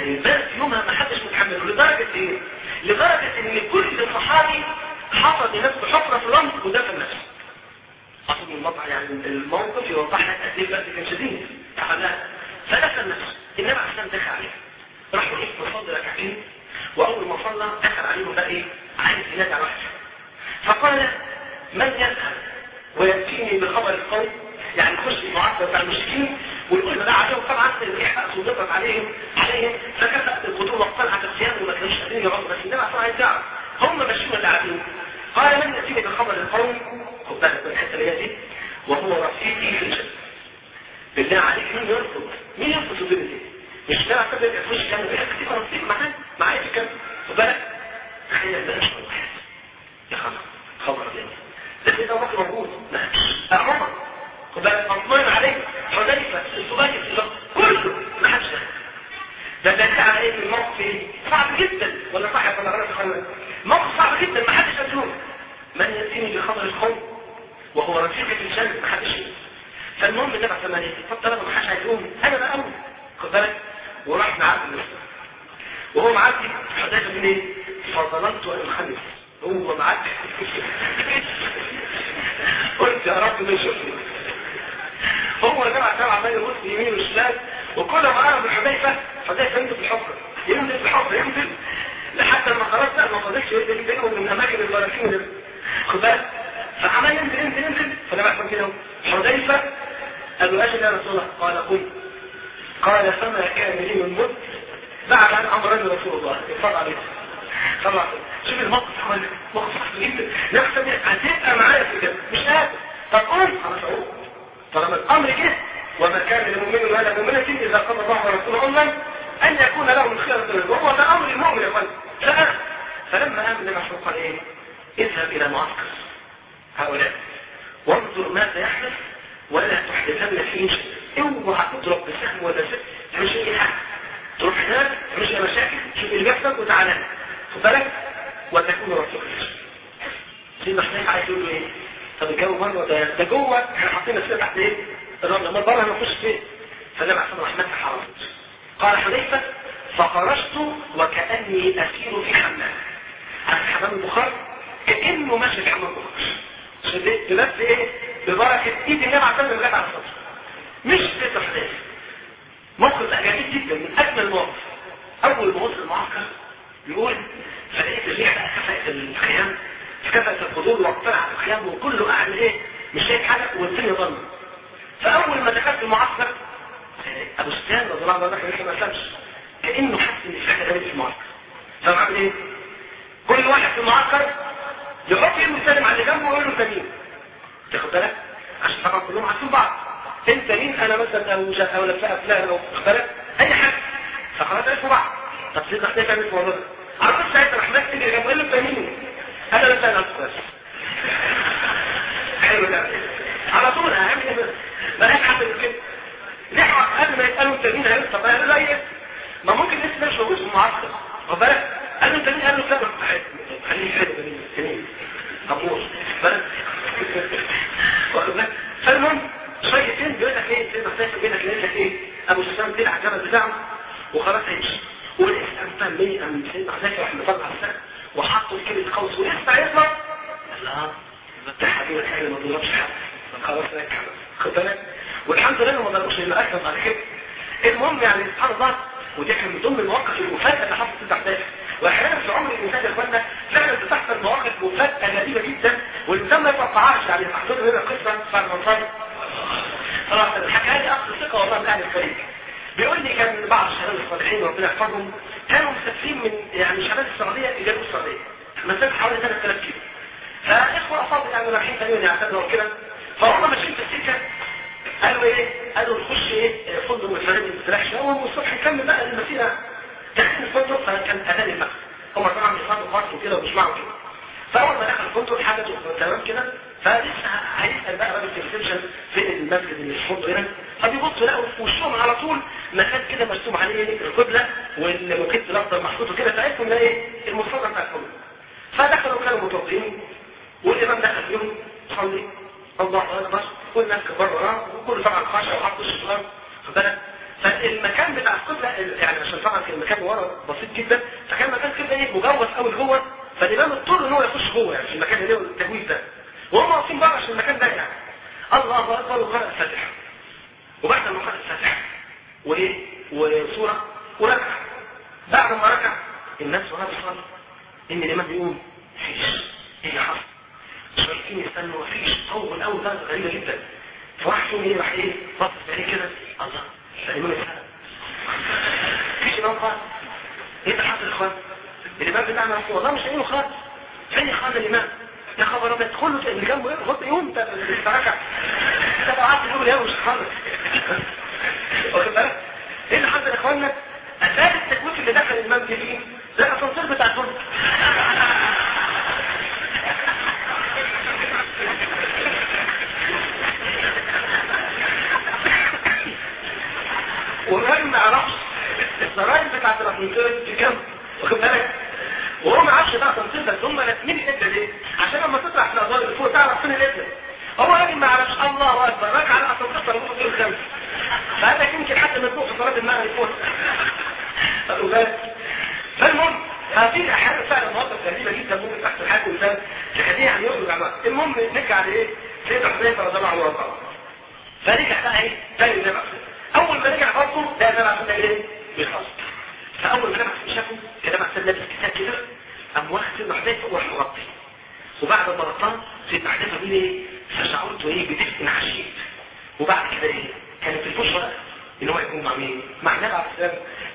يعني البلد يومها ما حدش متحمله لدرجة ايه لدرجة ان كل صحابي حفظ لنفسه حفرة في الرمل ودفن نفسه اصل المطعم يعني الموقف يوضح لك قد ايه البلد كان شديد تعالى فدفن نفسه النبي عليه السلام دخل عليه راح وقف مصلي ركعتين واول ما صلى دخل عليهم بقى ايه عايز ينادي على واحد فقال من يذهب ويأتيني بخبر القوم يعني يخش في معسكر بتاع المشركين ويقول ده عليهم طبعا الإحقاق سلطت عليهم عليهم فكفأت الخطوة واقتلعت الصيام وما كانوش قادرين يقعدوا بس النبي عشان عايز يعرف هم ماشيين ولا قاعدين قال من يأتيني بخبر القوم خد بالك من الحته اللي هي دي وهو رفيقي في الجنة بالله عليك مين يرفض مين يرفض الدنيا دي مش ده اعتقد يخش كان بيحكي تبقى رفيق معاه معايا في الكلام خد بالك تخيل بقى شويه واحد يا خبر خبر جميل ده اذا وقت موجود لا عمر خد بالك مطمئن عليه حذيفه الزبير كله ما حدش ده ده ده على ايه الموقف ايه صعب جدا ولا صح ولا غلط خالص موقف صعب جدا ما حدش يدوم من يأتيني بخبر القوم وهو رفيق في الجنة ما حدش يدوم فالمهم النبي عليه الصلاه والسلام طب طالما ما حدش هيقوم انا بقى اقوم خد بالك وراح معاه النصر وهو معدي حذيفه بن ايه فظننت ان انخلف هو معدي قلت يا رب ما يشوفني هو جمع سبع عمال يبص يمين وشمال وكل ما قرب من حذيفه حذيفه ينزل في الحفره ينزل في الحفره ينزل لحتى لما خلاص لا ما فضلش ينزل بينهم من اماكن البراكين ده خد بالك فعمال ينزل ينزل ينزل فانا بحث كده حذيفه قال له اجل يا رسول الله قال قل قال فما كان لي من مد بعد ان امرني رسول الله اتفضل عليه طبعا شوف الموقف عمل موقف صعب جدا نفسه هتبقى معايا في كده مش قادر طب قول خلاص اقول طالما الامر جه وما كان لمؤمن ولا مؤمنة اذا قضى الله ورسوله امرا ان يكون له من خيرة الرزق وهو ده امر المؤمن يا اخوان فأنا فلما امن المحروق قال ايه اذهب الى معسكر هؤلاء وانظر ماذا يحدث ولا تحدثن فيه شيء اوعى تضرب بسهم ولا سهم مش اي حاجه تروح هناك مش اي مشاكل شوف اللي بيحصل وتعالى خد بالك وتكون رسول الله سيدنا حسين عايز يقول له ايه طب الجو بره ده ده جوه احنا حاطين السيره تحت ايه الرمل امال بره هنخش فين فالنبي عليه الصلاه والسلام حرمت قال حذيفه فخرجت وكاني اسير في حمام عن حمام البخار كانه ماشي في حمام البخار شديت بنفس ايه ببركه ايد النبي عليه الصلاه والسلام على السطح مش سيدنا حذيفه موقف جميل جدا من اجمل المواقف اول ما وصل المعسكر يقول فلقيت الريح بقى كفأت الخيام كفأت الحضور واقتلعت الخيام وكله قاعد ايه مش شايف حاجه والدنيا ضلمه فاول ما دخلت المعسكر ابو سفيان رضي الله عنه لسه ما سابش كانه حس ان في حاجه غريبه في المعسكر فقام عامل ايه؟ كل واحد في المعسكر يحط ايده يسلم على اللي جنبه ويقول له انت مين؟ تاخد بالك؟ عشان طبعا كلهم عارفين بعض انت مين انا مثلا او او لفها فلان او خد بالك اي حاجه فخلاص عرفوا بعض طب سيدنا حسين كان اسمه الراجل عرفت ساعتها راح ماسك اللي جنبه قال له انت مين؟ انا لا سأل بس حلو ده على طول هعمل ايه بس ما لهاش حد كده ليه قبل ما يسالوا انت مين هيقول طب قال له ايه ما ممكن اسم مش موجود في المعسكر واخد بالك قال له انت مين قال له سبب خليه حلو ده طابور واخد بالك فالمهم شويتين بيقول لك ايه سيدنا حسين بيقول لك لك ايه ابو سفيان طلع الجبل بتاعه وخلاص هيمشي والاسلام فهم مين ام سيدنا حسين راح مطلع على السقف وحطوا الكلمة قوس ولسه يطلع لا ده حبيب الحاجة ما ضربش حد خلاص لك خد بالك والحمد لله ما ضربش لما اكتب بعد كده المهم يعني سبحان الله ودي كان من ضمن المواقف المفاجئة اللي حصلت في الاحداث واحيانا في عمر الانسان يا اخوانا فعلا بتحصل مواقف مفاجئة غريبة جدا والانسان ما يتوقعهاش يعني تحضر هنا قصة بعد ما صار خلاص الحكاية دي اصل ثقة والله من اهل الفريق بيقول لي كان بعض الشباب الصالحين ربنا يحفظهم كانوا مسافرين من يعني شباب السعودية إلى جنوب السعودية مسافة حوالي 3000 كيلو فإخوة أصابوا يعني رايحين تانيين يعتذروا وكده فهم ماشيين في السكة قالوا إيه؟ قالوا نخش إيه فندق متفرد ما نستريحش أول والصبح نكمل بقى المسيرة داخل الفندق فكان أذان المغرب هم طبعا بيصلوا خاص وكده وبيسمعوا كده فأول ما دخل الفندق حدثوا تمام كده فلسه هيسأل بقى راجل الريسبشن فين المسجد اللي في الفندق هنا فبيبصوا لقوا في وشهم على طول مكان كده مرسوم عليه القبلة والمكت الأخضر محطوط كده فعرفوا ان ايه المصطلح بتاع الفندق فدخلوا كانوا متوضئين والإمام دخل فيهم صلي الله أكبر والناس كبار وراه وكل طبعا خاشع وحط وشه في الأرض خد بالك فالمكان بتاع القبلة يعني عشان طبعا كان المكان ورا بسيط جدا فكان مكان كده ايه مجوف قوي جوه فالامام اضطر ان هو يخش جوه يعني في المكان اللي هو التجويف ده وهم واقفين بره عشان المكان ده يعني الله اكبر وقرأ الفاتحه وبعد ما قرأ الفاتحه وايه وسوره وركع بعد ما ركع الناس وهي بتصلي ان الامام بيقوم مفيش ايه اللي حصل شايفين يستنوا مفيش اول اول درجه غريبه جدا فراح فيهم ايه راح ايه بص بعينيه كده الله الامام اتسال مفيش امام خالص ايه اللي حصل يا اخوان الامام بتاعنا والله مش لاقيينه خالص فين يا اخوان الامام يا خبر ابيض كله اللي جنبه ايه خد يوم انت ركع انت لو قعدت تقول يا مش خالص واخد بالك ايه اللي حصل يا اخوانا اساس التكويف اللي دخل الامام فيه ده الاسانسير بتاع الدنيا والراجل ما يعرفش الزراير بتاعت الاسانسير في كام واخد بالك وهو ما عرفش ده اسانسير بس هم لازمين الابره دي عشان لما تطلع في الادوار اللي فوق تعرف فين الابره هو راجل ما يعرفش الله اكبر راجع على الاسانسير صلاه دول خمس فهذا يمكن حتى مدفوع في صلاه المغرب فوق خدوا بالك فالمهم هذه احيانا فعلا مواقف غريبه جدا ممكن تحصل حاجه انسان تخليه يعني يخرج عن وقت المهم نرجع لايه؟ سيدنا حذيفه رضي الله عنه وارضاه فرجع بقى ايه؟ تاني النبي اول ما رجع برضه ده النبي عشان ايه؟ بيخلص فاول ما النبي شافه النبي عشان لابس كتاب كده قام واخد سيدنا حذيفه وراح مغطي وبعد ما غطاه سيدنا حذيفه بيقول ايه؟ فشعرت ايه بدفء عشيق وبعد كده ايه؟ كانت البشرى ان هو يكون مع مين؟ مع النبي عليه السلام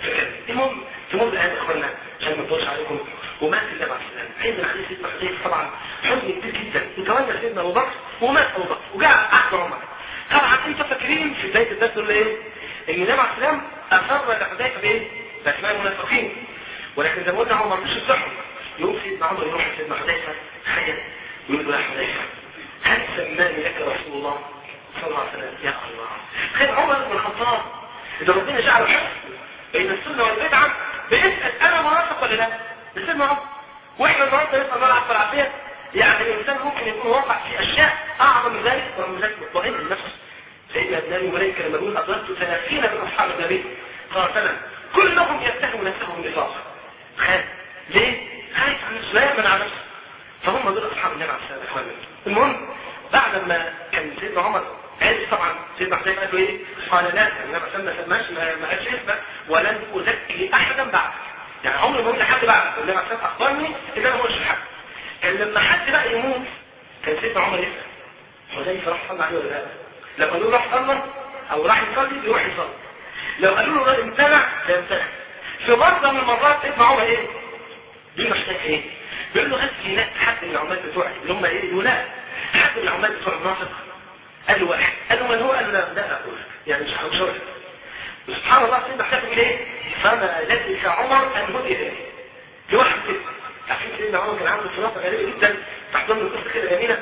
المهم تمر الان يا اخوانا عشان ما نطولش عليكم ومات النبي عليه السلام حزن عليه سيدنا حذيفه طبعا حزن كبير جدا وتولى سيدنا ابو بكر ومات ابو بكر وجاء عهد عمر طبعا انتوا فاكرين في بدايه الدرس اللي ايه؟ ان النبي عليه السلام اصر لحذيفه بايه؟ باسماء المنافقين ولكن زي ما قلنا هو ما رضيش يصحوا يقوم سيدنا عمر يروح لسيدنا حذيفه تخيل ويقول له يا حذيفه هل سماني لك رسول الله صلى الله عليه وسلم يا الله خير عمر بن الخطاب اذا ربنا جعل حفظ بين السنه والبدعه بيسال انا منافق ولا لا؟ بيسالنا عمر واحنا النهارده نسال الله العفو والعافيه يعني الانسان ممكن يكون واقع في اشياء اعظم من ذلك ورغم ذلك مطمئن لنفسه سيدنا ابن ابي ملائكه لما يقول ادركت 30 من اصحاب النبي صلى الله عليه وسلم كلهم يتهم نفسهم بالنفاق خايف ليه؟ خايف عن نفسه لا يامن على نفسه فهم دول اصحاب النبي عليه الصلاه والسلام المهم بعد ما كان سيدنا عمر عرف طبعا سيدنا حسين قال له ايه؟ قال لا النبي عليه الصلاه والسلام ما ما قالش اسمك ولن ازكي احدا بعدك يعني عمري ما قلت لحد بعدك النبي عليه الصلاه اخبرني ان انا ما قلتش لحد كان لما حد بقى يموت كان سيدنا عمر يسال حذيفه راح صلى عليه ولا لا؟ لو قالوا له راح صلى او راح يصلي يروح يصلي لو قالوا له امتنع فيمتنع في مرة من المرات سيدنا عمر ايه دي مشكلة ايه بيقول له هل في ناس حد من العمال بتوعي اللي هم ايه يقول لا حد من العمال بتوع الناصر قال له واحد قال له من هو قال له لا لا اقول يعني مش هنشرح سبحان الله سيدنا حسين بيقول ايه فما لبث عمر ان هدي اليه في واحد كده عارفين سيدنا عمر كان عنده صلاه غريبه جدا تحت ضمن القصه كده جميله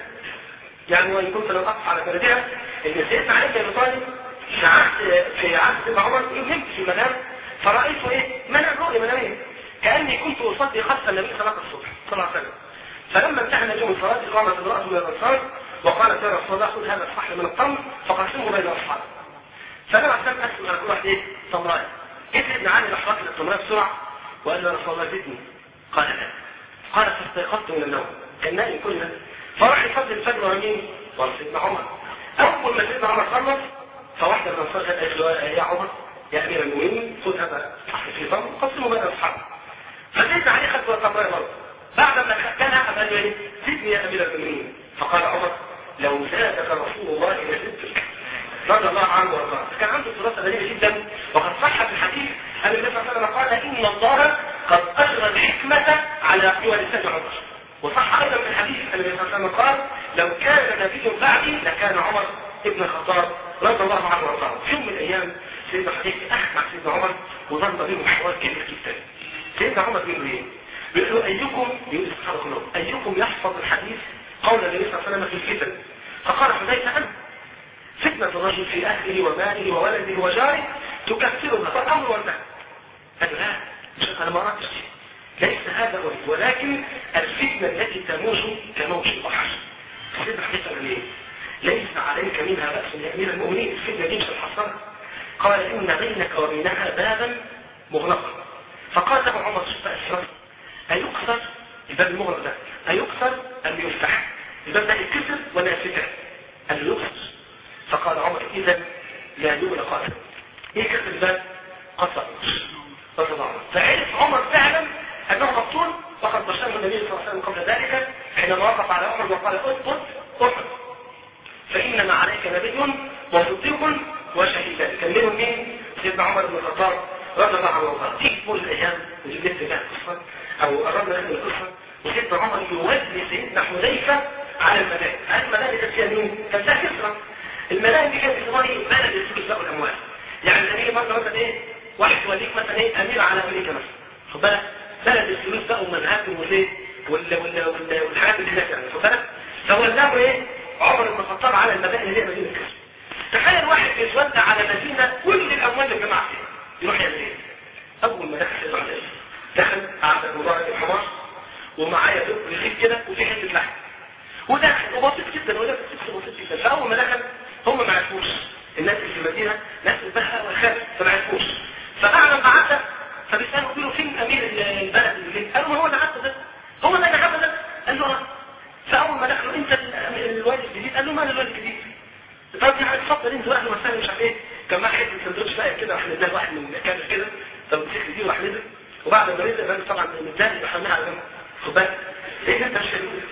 يعني وان كنت لم اقف على بلدها ان سيدنا علي بن ابي طالب في عهد في عهد سيدنا عمر نمت في المنام فرأيت ايه منام رؤيا منامية كأني كنت أصلي خلف النبي صلاة الصبح صلى الله عليه وسلم فلما انتهى النبي من صلاة قامت امرأة من الأنصار وقالت يا رسول الله خذ هذا الصحن من التمر فقسمه بين أصحابه فلما أسلم أسلم على كل واحد ايه تمرين جيت ابن علي راح واكل التمرين بسرعة وقال له يا رسول الله زدني قال لا قال فاستيقظت من النوم كان نائم كلنا فراح يصلي الفجر ومين ورا سيدنا عمر أول ما سيدنا عمر خلص فواحدة من الأنصار قالت له يا عمر يا امير المؤمنين خذ هذا صحن في تمر قسمه بين اصحابه فزيدنا عليه خد تمرين برضه بعد ما كانها قال له ايه زدني يا امير المؤمنين فقال عمر لو زادك رسول الله لزدتك رضي الله عنه وارضاه كان عنده دراسه غريبه جدا وقد صح في الحديث ان النبي صلى الله عليه وسلم قال ان الله قد اجرى الحكمه على قوى لسان عمر وصح ايضا في الحديث ان النبي صلى الله عليه وسلم قال لو كان نبي بعدي لكان عمر ابن الخطاب رضي الله عنه وارضاه في يوم من الايام سيدنا حديث احمد سيدنا عمر وظل بينهم حوار كبير جدا سيدنا عمر بيقول له ايه بيقول له ايكم بيقول الصحابه كلهم ايكم يحفظ الحديث قول النبي صلى الله عليه وسلم في الفتن فقال حذيفه انا فتنة الرجل في أهله وماله وولده وجاره تكفرها فالأمر والنهي قال لا مش أنا ما أردتش ليس هذا أريد ولكن الفتنة التي تموج كموج البحر سيدنا حديث قال ايه ليس عليك منها بأس يا أمير المؤمنين الفتنة دي مش الحصانة قال إن بينك وبينها بابا مغلقا فقال له عمر شوف بقى السؤال أيكسر الباب المغلق ده أيكسر أم يفتح الباب ده يتكسر ولا يفتح قال له يكسر فقال عمر إذا لا يغلق أبدا إيه كسر الباب قصر رضي الله عنه فعرف عمر فعلا أنه مقتول وقد بشره النبي صلى الله عليه وسلم قبل ذلك حينما وقف على عمر وقال اثبت اثبت فإنما عليك نبي وصديق وشهيدان كان منهم مين؟ سيدنا عمر بن الخطاب رضي الله عنه وارضاه تيجي تقول الايام ونجيب لك بقى القصه او قربنا نحن القصه وسيدنا عمر يولي سيدنا حذيفه على الملاهي هذه الملاهي كانت فيها مين؟ كان فيها كسرى الملاهي دي كانت في صومالي بلد الفلوس له الاموال يعني زي نيجي مثلا مثلا ايه واحد يوليك مثلا ايه امير على امريكا مثلا خد بالك بلد الفلوس بقى ومنهاتهم والايه ولا ولا ولا والحاجات اللي هناك يعني خد بالك فولاه ايه عمر بن الخطاب على المدائن اللي هي مدينه كسرى تخيل واحد يتودع على مدينه كل الاموال اللي جمعها فيها يروح يعمل ايه؟ اول ما دخل سيدنا عليه دخل قعد مبارك الحمار ومعايا رغيف كده وفي حته لحم ودخل وبسيط جدا ولا بسيط جدا فاول ما دخل هم ما عرفوش الناس اللي في المدينه ناس البهاء والخير فما عرفوش فاعلى ما عدى فبيسالوا قالوا فين امير البلد اللي فين؟ قالوا ما هو اللي عدى ده هو ده اللي عدى ده قال له اه فاول ما دخلوا انت الوالد الجديد قال له ما انا الوالد الجديد طب يعني اتفضل انت واحد مثلا مش عارف ايه كان معاه حته سندوتش بقى كده راح نديها واحد من كامل كده طب مسك دي وراح نزل وبعد ما نزل الراجل طبعا متضايق بحملها على جنب خد بالك لان انت مش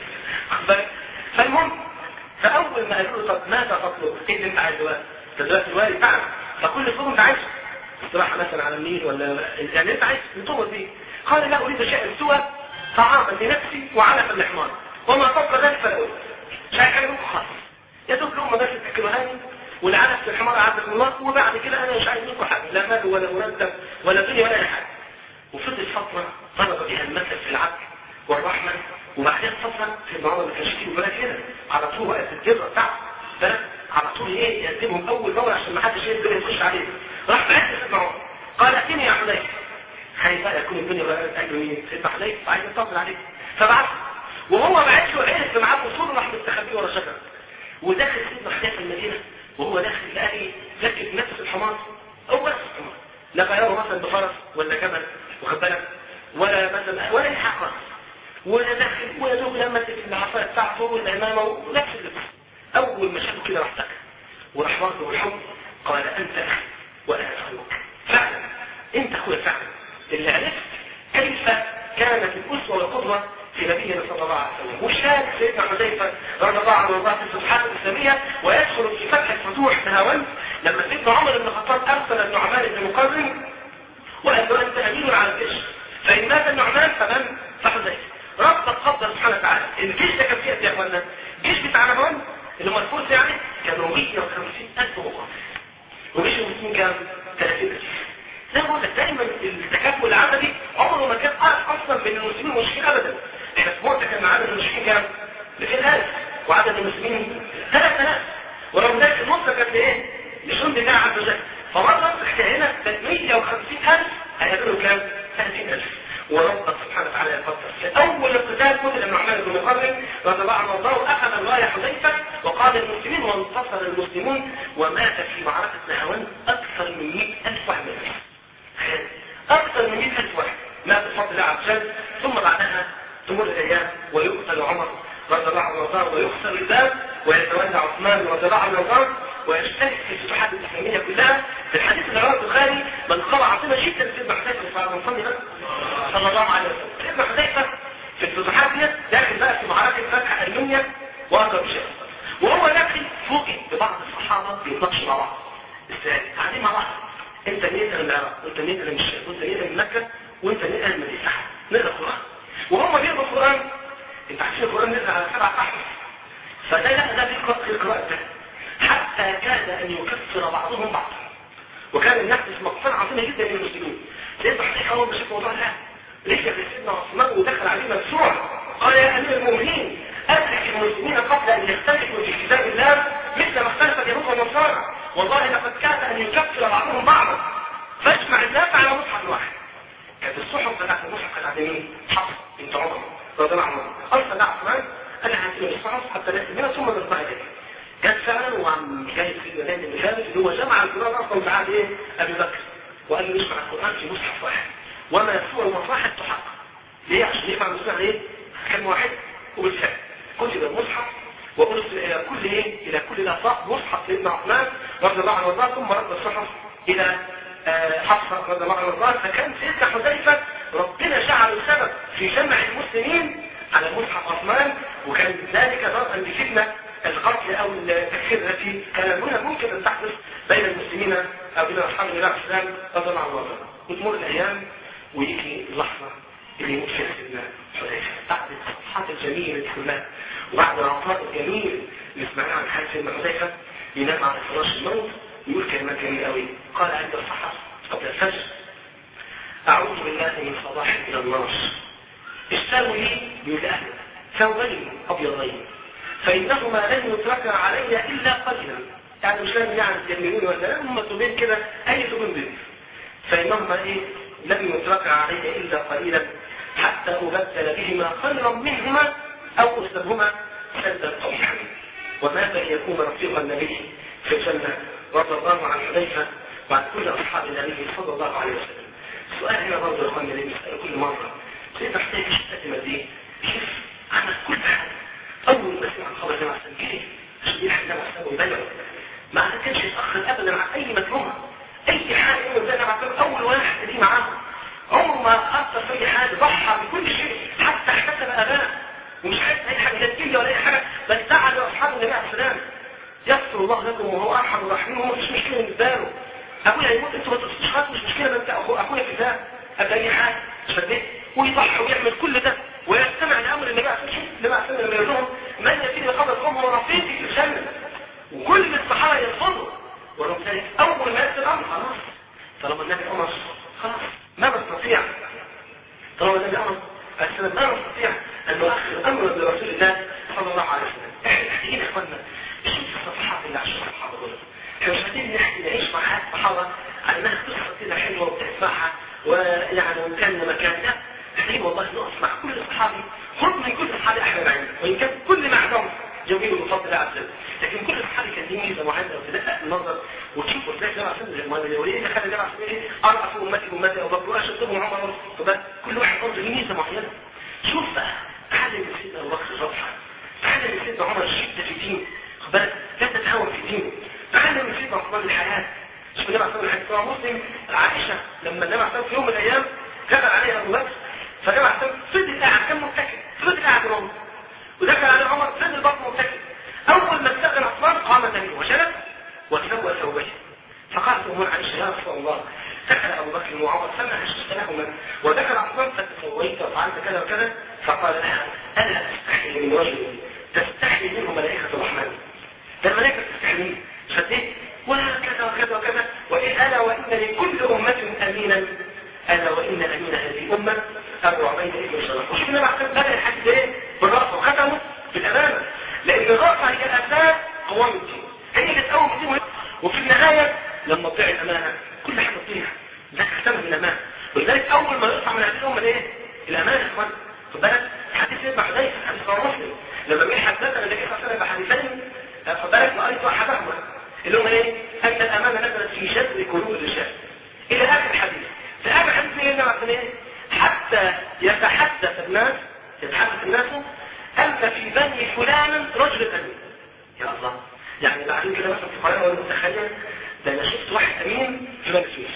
خد بالك فالمهم فاول ما قالوا له طب ماذا تطلب؟ ايه اللي انت عايزه بقى؟ انت دلوقتي الوالد بتاعك فكل فوق انت عايزه استراحه مثلا على النيل ولا يعني انت عايز تطول بيه قال لا اريد شيئا سوى طعاما لنفسي وعلفا لحمار وما فوق ذلك فلا اريد مش عايز حاجه منكم خالص يا دوب لقمه بس تاكلوها لي والعلف في الحمار عبدكم الله وبعد كده انا مش عايز منكم حاجه لا مال ولا مرتب ولا دنيا ولا اي حاجه وفضل فتره ضرب بها المثل في العدل والرحمه وبعدين فتره في المعامله ما كانش فيه ولا كده على طول وقت الجره بتاعته ده على طول ايه يقدمهم اول باول عشان ما حدش يقدر يخش عليه راح بعت سيدنا عمر قال اتني يا حذيفه خايف بقى يكون الدنيا بقى اجل مين سيدنا حذيفه عايز يطمن عليه فبعت وهو بعت له عرف معاه وصول راح مستخبيه ورا شجره وداخل سيدنا حذيفه المدينه وهو داخل لقى ركب نفس الحمار هو نفس الحمار لا غيره مثلا بفرس ولا جمل واخد بالك ولا مثلا ولا يحقق ولا داخل ولا دوب لما تلك العصايه بتاعته والعمامه ونفس اللبس اول ما شافه كده راح سكت وراح واخده بالحب قال انت اخي وانا اخوك فعلا انت اخويا فعلا اللي عرفت كيف كانت الاسوه والقدوه في نبينا صلى الله عليه وسلم وشارك سيدنا حذيفه رضي الله عنه وارضاه في الفتوحات الاسلاميه ويدخل في فتح الفتوح تهاون لما سيدنا عمر بن الخطاب ارسل النعمان بن مقرن وقال له انت امين على الجيش فان مات النعمان فمن فحذيفه ربط قبضه سبحانه وتعالى الجيش ده كان فيه قد ايه يا اخوانا؟ الجيش بتاع نعمان اللي هو الفرس يعني كانوا 150000 مقاتل وجيش المسلمين كام؟ 30000 زي ما قلت دايما التكافؤ العددي عمره ما كان اصلا بين المسلمين والمشركين ابدا احنا في موقع كان عدد المشركين كام؟ 200000 وعدد المسلمين 3000 ورغم ذلك النصره كانت لايه؟ لجند الله عز وجل فمرة احنا هنا 150000 هيقابلوا كام؟ 30000 وربنا سبحانه وتعالى يفكر في اول اقتتال قتل النعمان بن مقرن رضي الله عنه وارضاه اخذ الرايه حذيفه وقاد المسلمين وانتصر المسلمون ومات في معركه نهاوند اكثر من 100000 واحد من اكثر من 100000 واحد مات بفضل الله عز وجل ثم بعدها تمر الايام ويقتل عمر رضي الله عنه وارضاه ويخسر الباب ويتولى عثمان رضي الله عنه وارضاه ويشترك في الفتوحات الاسلاميه كلها في الحديث اللي رواه البخاري من قال عظيمه جدا سيدنا حذيفه صلى الله عليه وسلم سيدنا حذيفه في الفتوحات ديت داخل بقى في معركه فتح المنيا واقرب شيء وهو داخل فوجئ ببعض الصحابه بيتناقشوا مع بعض ازاي؟ قاعدين مع بعض انت نيت من العراق وانت نيت من الشام وانت نيت من مكه وانت نيت من المدينه نقرا القران وهم بيقروا القران انت عارفين القران نزل على سبع احرف فده لا ده بيقرا في القراءه ده حتى كاد ان يكفر بعضهم بعضا وكان يحدث مقتل عظيمه جدا من المسلمين سيدنا حذيفه اول ما شاف موضوع ده رجع لسيدنا عثمان ودخل عليه مدفوع قال يا امير المؤمنين ادرك المسلمين قبل ان يختلفوا في كتاب الله مثل ما اختلف اليهود والنصارى والله لقد كاد ان يكفر بعضهم بعضا فاجمع الناس على مصحف واحد كانت الصحف بتاعت المصحف كانت عند مين؟ حفص بنت عمر رضي الله عنها ارسل عثمان قال لها هاتي الصحف حتى نكتب منها ثم نرفع اليك جت فعلا وعم جاي في الميدان اللي فات اللي هو جمع القران اصلا في عهد ايه؟ ابي بكر وقال له يجمع القران في مصحف واحد وما يسوع مصاحف تحقق ليه؟ عشان يجمع المصحف ايه؟ كلمه واحد وبالفعل كتب المصحف وارسل الى كل ايه؟ الى كل الافاق مصحف سيدنا عثمان رضي الله عنه وارضاه ثم رد الصحف الى حفصه رضي الله عنه وارضاه فكان سيدنا حذيفه ربنا جعله سبب في جمع المسلمين على مصحف عثمان وكان ذلك ضربا لفتنه القتل او التكفير التي كان هنا ممكن ان تحدث بين المسلمين او بين اصحاب النبي عليه السلام رضي الله عنه وارضاه وتمر الايام ويجي اللحظه اللي يموت فيها سيدنا حذيفه بعد الصفحات الجميله دي كلها وبعد العطاء الجميل اللي سمعناه عن حال سيدنا حذيفه ينام على فراش الموت ويقول كلمات جميله قوي قال عند الصحف قبل الفجر اعوذ بالله من صباح الى النار اشتروا لي بأهل ثوبين ابيضين فانهما لن يتركا علي الا قليلا يعني مش لازم يعني تجننوني ولا لا هم ثوبين كده اي ثوبين بيض فانهما ايه لن يتركا علي الا قليلا حتى ابدل بهما خيرا منهما او اسلبهما سدا قبيحا وماذا ليكون رفيق النبي في الجنه رضي الله عن حذيفه وعن كل اصحاب النبي صلى الله عليه وسلم السؤال هنا برضه يا اخواني اللي بنساله كل مره سيدنا حسين مش التزمه دي شوف عمل كل حاجه اول ما سمع خبر النبي عليه السلام جري عشان يلحق النبي عليه السلام ويبلغ ما كانش يتاخر ابدا عن اي مكروه اي حاجه يوم النبي عليه السلام اول واحد دي معاه عمره ما اثر في اي حاجه ضحى بكل شيء حتى احتسب اباه ومش عايز اي حاجه لا تجيلي ولا اي حاجه بل دعا لاصحاب النبي عليه السلام يغفر الله لكم وهو ارحم الراحمين وما فيش مشكله بالنسبه له ابويا يموت انتوا ما تقصدوش خلاص مش مشكله انت اخويا في ده قبل اي حاجه مش فاهم ويضحي ويعمل كل ده ويستمع لامر النبي عليه الصلاه والسلام النبي عليه الصلاه والسلام يقول لهم من ياتيني بخبر قوم ورفيقي في الجنه وكل الصحابه يرفضوا ورغم ذلك اول ما ياتي الامر خلاص طالما النبي امر خلاص ما بستطيع طالما النبي امر السلام ما نستطيع ان نؤخر امر برسول الله صلى الله عليه وسلم احنا محتاجين يا اخوانا نشوف الصفحات اللي عاشوها الصحابه دول احنا مش عايزين نحكي نعيش مع حياه الصحابه على انها قصه كده حلوه وبتسمعها ويعني وكان مكان لا محتاجين والله نقف مع كل صحابي خذ من كل صحابي احلى معين وان كان كل ما عندهم جميل ومفضل الله عز وجل لكن كل صحابي كان ليه ميزه معينه لو تدقق النظر وتشوف ازاي ده عشان ما وليه اللي خلى ده عشان ايه ارقص امتي امتي ابو بكر اشدهم عمر فبقى كل واحد برضه ليه ميزه معينه شوف بقى حاجه من سيدنا ابو بكر الرفعه حاجه من سيدنا عمر الشده في دينه خد بالك لا تتهاون في دينه حاجه من سيدنا عثمان الحياه شوف النبي عليه الصلاه والسلام مسلم عائشه لما النبي عليه الصلاه في يوم من الايام كتب عليها ابو بكر فالنبي عليه الصلاه فضل قاعد كان متكئ فضل قاعد رمز ودخل عليه عمر فضل برضه متكئ اول ما استاذن عثمان قام تميم وجلس وتسوى ثوبيه فقالت امور عائشه يا رسول الله دخل ابو بكر وعمر فما حششت لهما ودخل عثمان فتسويت وفعلت كذا وكذا فقال لها الا استحي من رجل تستحي منه ملائكه الرحمن ده الملائكه تستحي فديه وكذا وكذا وكذا وإن ألا وإن لكل أمة أمينا ألا وإن أمين هذه الأمة أبو عبيدة ابن الشرف وشوف النبي عليه بدأ الحديث إيه؟ بالرأس وختمه بالأمانة لأن الرأس هي الأساس قوام الدين هي اللي تقوم الدين وفي النهاية لما تضيع الأمانة كل حاجة تضيع ده ختمه بالأمانة ولذلك أول ما يقطع من هذه الأمة إيه؟ الأمانة يا إخوان خد بالك حديث ابن حذيفة حديث رواه مسلم لما جه حدثنا النبي صلى الله عليه وسلم بحديثين خد بالك وقريت احدهما اللي هم ايه؟ ان الامانه نزلت في جذر قلوب الرجال الى اخر الحديث في اخر الحديث ايه مثلا ايه؟ حتى يتحدث الناس يتحدث الناس ان في بني فلان رجل امين يا الله يعني بعدين كده مثلا في القرآن ولا متخيل ده انا شفت واحد امين في بني سويس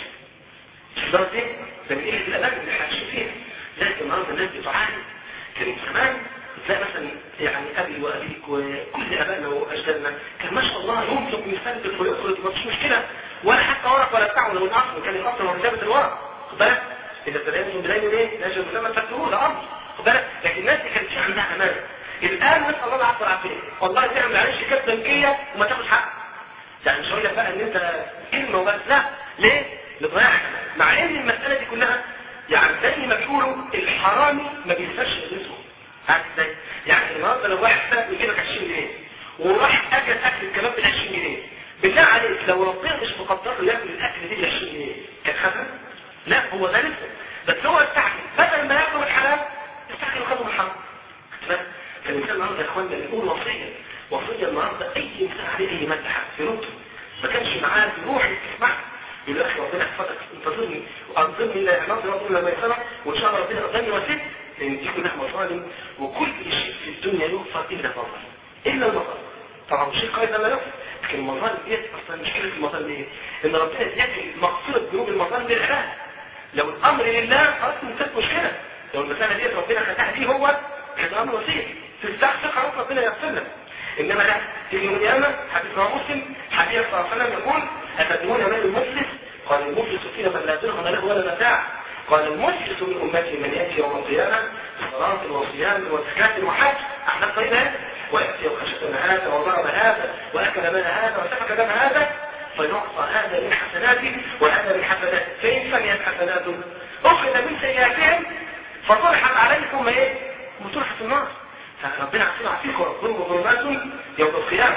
شوف ده ايه؟ ده من قله الامان اللي احنا عايشين فيها لكن النهارده الناس بتعاني كان زمان تلاقي مثلا يعني ابي وابيك وكل ابائنا واجدادنا كان ما شاء الله ينفق ويستنبط ويخرج ما فيش مشكله ولا حتى ورق ولا بتاع لو الاصل كان الاصل هو كتابه الورق خد بالك اذا ابتدينا من بدايه ايه؟ نجم مسمى تكتبوه ده امر خد بالك لكن الناس دي كانت في عندها امان الان نسال الله العفو والعافيه والله تعمل عليه شيكات بنكيه وما تاخدش حق يعني مش هقول لك بقى ان انت كلمه وبس لا ليه؟ لضياع مع ان المساله دي كلها يعني زي ما بيقولوا الحرامي ما بينساش رزقه عارف ازاي؟ يعني النهارده لو واحد سرق يجيب لك 20 جنيه وراح اكل اكل كمان ب 20 جنيه بالله عليك لو ربنا مش مقدر له ياكل الاكل دي ب 20 جنيه كان خدها؟ لا هو ده لسه بس هو استعجل بدل ما ياكل الحلال استعجل وخده من الحرام فالانسان النهارده يا اخوانا بيقول وصيه وصية النهارده اي انسان عليه اي مادة حق يرد ما كانش معاه يروح يسمع يقول له اخي ربنا يحفظك انتظرني وانظرني الى اعمال ربنا لما يسمع وان شاء الله ربنا قدامي وسيد لان دي كلها مظالم وكل شيء في الدنيا يغفر الا المظالم الا المظالم طبعا مش شيء قائد لا يغفر لكن المظالم ديت اصلا مشكله المظالم ايه؟ ان ربنا يجعل مغفره ذنوب المظالم للعباد لو الامر لله خلاص انتهت مشكله لو المساله ديت ربنا فتح دي هو كان امر وسيط تستحسن خلاص ربنا يغفر لك انما لا في يوم القيامه حديث رواه مسلم حديث صلى الله عليه وسلم يقول اتدرون من المفلس قال المفلس فينا من لا درهم له ولا متاع قال المفلس من امتي من ياتي يوم القيامه بصلاه وصيام وزكاه وحج احنا قيل وياتي وخشب هذا وضرب هذا واكل مال هذا وسفك دم هذا فيعطى هذا من حسناته وهذا من حسناته فان سميت حسناته اخذ من سيئاتهم فطرحت عليكم ايه؟ وطرحت النار فربنا عسير عسيكم ربكم ظلمات يوم القيامة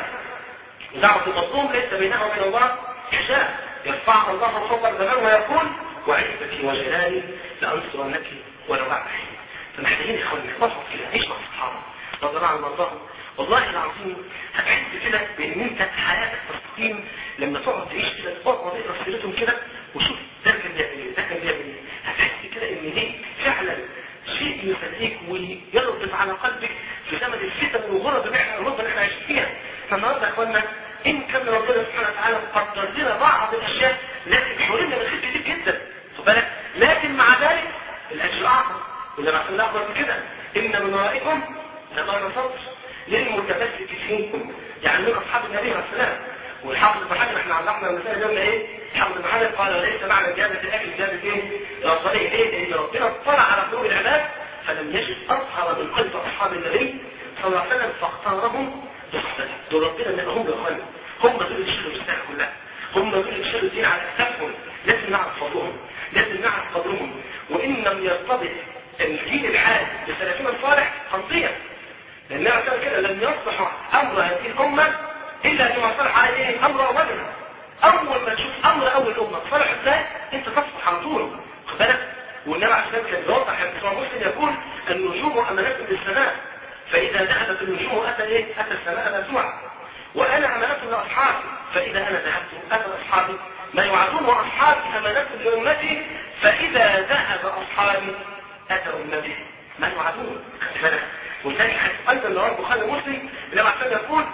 دعوة المظلوم ليس بينها وبين الله حجاب يرفعها الله فوق الزمان ويقول وعزتي وجلالي لأنصرنك ولو بعد حين فمحتاجين اخواننا نقعد كده نعيش مع الصحابة رضي الله عنهم وارضاهم والله العظيم هتحس كده بان انت حياتك تستقيم لما تقعد تعيش كده تقعد تقرا سيرتهم كده وشوف ده كان بيعمل ايه ده كان بيعمل ايه هتحس كده ان دي فعلا شيء يسليك ويربط على قلبك في زمن الفتن والغرب اللي احنا الغربة اللي احنا عايشين فيها فالنهارده يا اخوانا ان كان ربنا سبحانه وتعالى قدر لنا بعض الاشياء لكن حرمنا من خير كتير جدا خد بالك لكن مع ذلك الاجر اعظم ولا مع الله اكبر من كده ان من ورائكم لما صبر للمتمسك فيكم يعني من اصحاب النبي عليه السلام والحافظ ابن حجر احنا علقنا المسائل قلنا ايه؟ الحافظ ابن حجر قال وليس معنى جابة الاكل جابة ايه؟ الافضليه ليه؟ لان ربنا اطلع على قلوب العباد فلم يجد اظهر من قلب اصحاب النبي صلى الله عليه وسلم فاختارهم بصحبته دول ربنا ان هم يا اخوانا هم دول اللي شالوا الساعه كلها هم دول اللي شالوا الدين على اكتافهم لازم نعرف فضلهم لازم نعرف قدرهم وان لم يرتبط الجيل الحالي بسلفنا الصالح هنضيع لان عشان كده لم يصلح امر هذه الامه الا لما صلح عليه امر اولها اول ما تشوف امر اول امه صلح ازاي انت تصلح على طول خد بالك والنبي عليه الصلاه والسلام كان واضح حديث مسلم يقول النجوم امانات للسماء فاذا ذهبت النجوم اتى ايه؟ اتى السماء مسوعه وانا امانات لاصحابي فاذا انا ذهبت اتى اصحابي ما يوعدون واصحابي امانات لامتي فاذا ذهب اصحابي اتى امتي ما يوعدون خد بالك ولذلك ايضا رواه البخاري ومسلم النبي عليه الصلاه يقول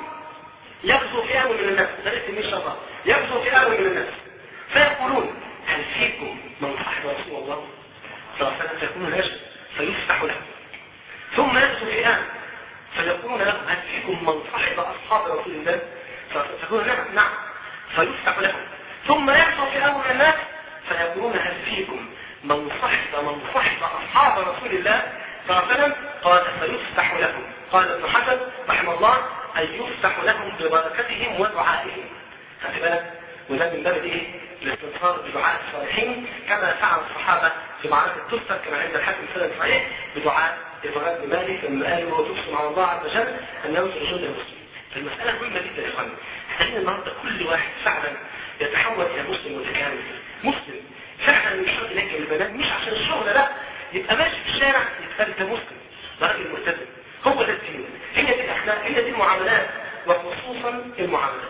يغزو فئام من الناس ده اسم ان شاء الله يغزو فئام من الناس فيقولون هل فيكم من صاحب رسول الله صلى الله عليه وسلم فيكون نجم فيفتح له ثم يغزو فئام فيقولون لهم هل فيكم من صاحب اصحاب رسول الله فيقولون نعم نعم فيفتح له ثم يغزو فئام من الناس فيقولون هل فيكم من صاحب من صاحب اصحاب رسول الله صلى الله عليه وسلم قال فيفتح لهم قال ابن حجر رحمه الله أن يفتح لهم ببركتهم ودعائهم خدت بالك وده من باب ايه الاستنصار بدعاء الصالحين كما فعل الصحابة في معركة تستر كما عند الحاكم سنة صحيح بدعاء إبراهيم بن مالك لما قال وتقسم على الله عز وجل أن يوصل جند المسلم فالمسألة مهمة جدا يا إخواني محتاجين النهارده كل واحد فعلا يتحول إلى مسلم متكامل مسلم فعلا مش شرط يلاقي البنات مش عشان الشغل لا يبقى ماشي في الشارع يتقال انت مسلم راجل ملتزم هو ده الدين هي دي الاخلاق هي دي المعاملات وخصوصا المعاملات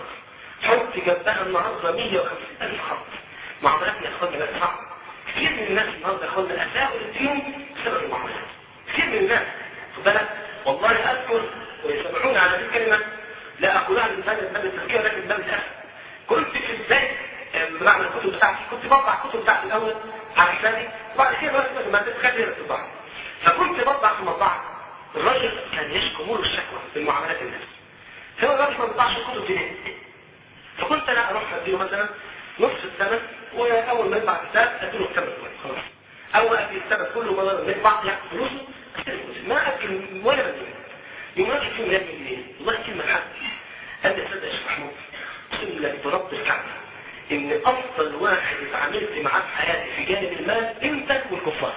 حط جنبها النهارده 150 الف خط معاملاتنا يا اخوانا بقت صعبه كتير من الناس النهارده يا اخوانا اساءوا للدين بسبب المعاملات كتير من الناس خد بالك والله اذكر ويسمعون على هذه الكلمه لا اقولها من باب باب التذكير لكن باب الاسف كنت في البدايه بعمل الكتب بتاعتي كنت بطبع الكتب بتاعتي الاول على حسابي وبعد كده بس ما تتخلي الطباعه فكنت بطبع في المطبعه الراجل كان يشكو الشكوى في معاملات الناس هو الراجل ما بيطبعش الكتب دي فكنت انا اروح اديله مثلا نصف السنه واول ما يطبع كتاب اديله كتاب كويس خلاص اول ما الكتاب كله بدل ما يطبع ياخد فلوسه ما اكل ولا بديله يوم راجل فيهم يعمل ايه؟ والله كلمه حق قال لي تصدق يا شيخ محمود اقسم لك برب الكعبه ان افضل واحد اتعاملت معاه في حياتي في جانب المال انت والكفار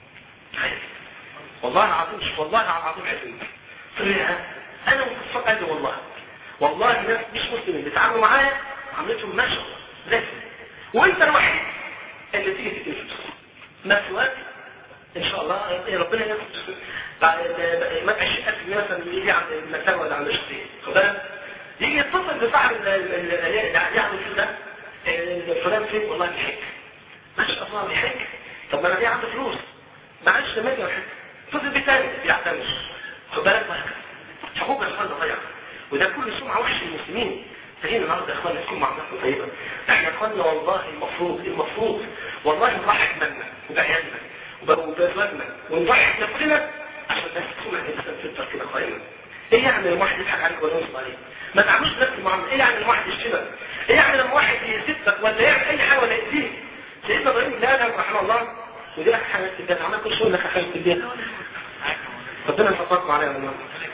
والله العظيم مش والله العظيم حزين قلت له انا والكفار قال لي والله والله ناس مش مسلمين بيتعاملوا معايا عملتهم ما شاء الله لازم وانت الوحيد اللي تيجي تدي فلوس ما سواك ان شاء الله ربنا يستر بعد ما 20000 جنيه مثلا يجي عند المكتبه ولا عند الشيخ خد بالك يجي يتصل بصاحب اللي يعمل في ده فلان فين والله بيحج ما شاء الله بيحج طب ما انا ليه عندي فلوس معلش لما اجي احج اتصل بيه تاني بيعتمد خد بالك حقوق الاخوان ضيع وده كل سمعه وحش للمسلمين فهنا النهارده يا اخوانا نكون معاملتنا طيبه احنا يا اخوانا والله المفروض المفروض والله نضحي بمالنا وبعيالنا وبازواجنا ونضحي بنفسنا عشان بس تكون الانسان فلتر كده قائما ايه يعني لما واحد يضحك عليك ولا ينصب عليك ما تعملوش نفس المعامله ايه يعني لما واحد يشتمك ايه يعني لما واحد يسبك ولا يعمل اي حاجه ولا يأذيك سيدنا ابراهيم بن ادم رحمه الله ودي لك حاجه في البيت عمال كل شويه لك حاجه في البيت ربنا يفضلكم عليها والله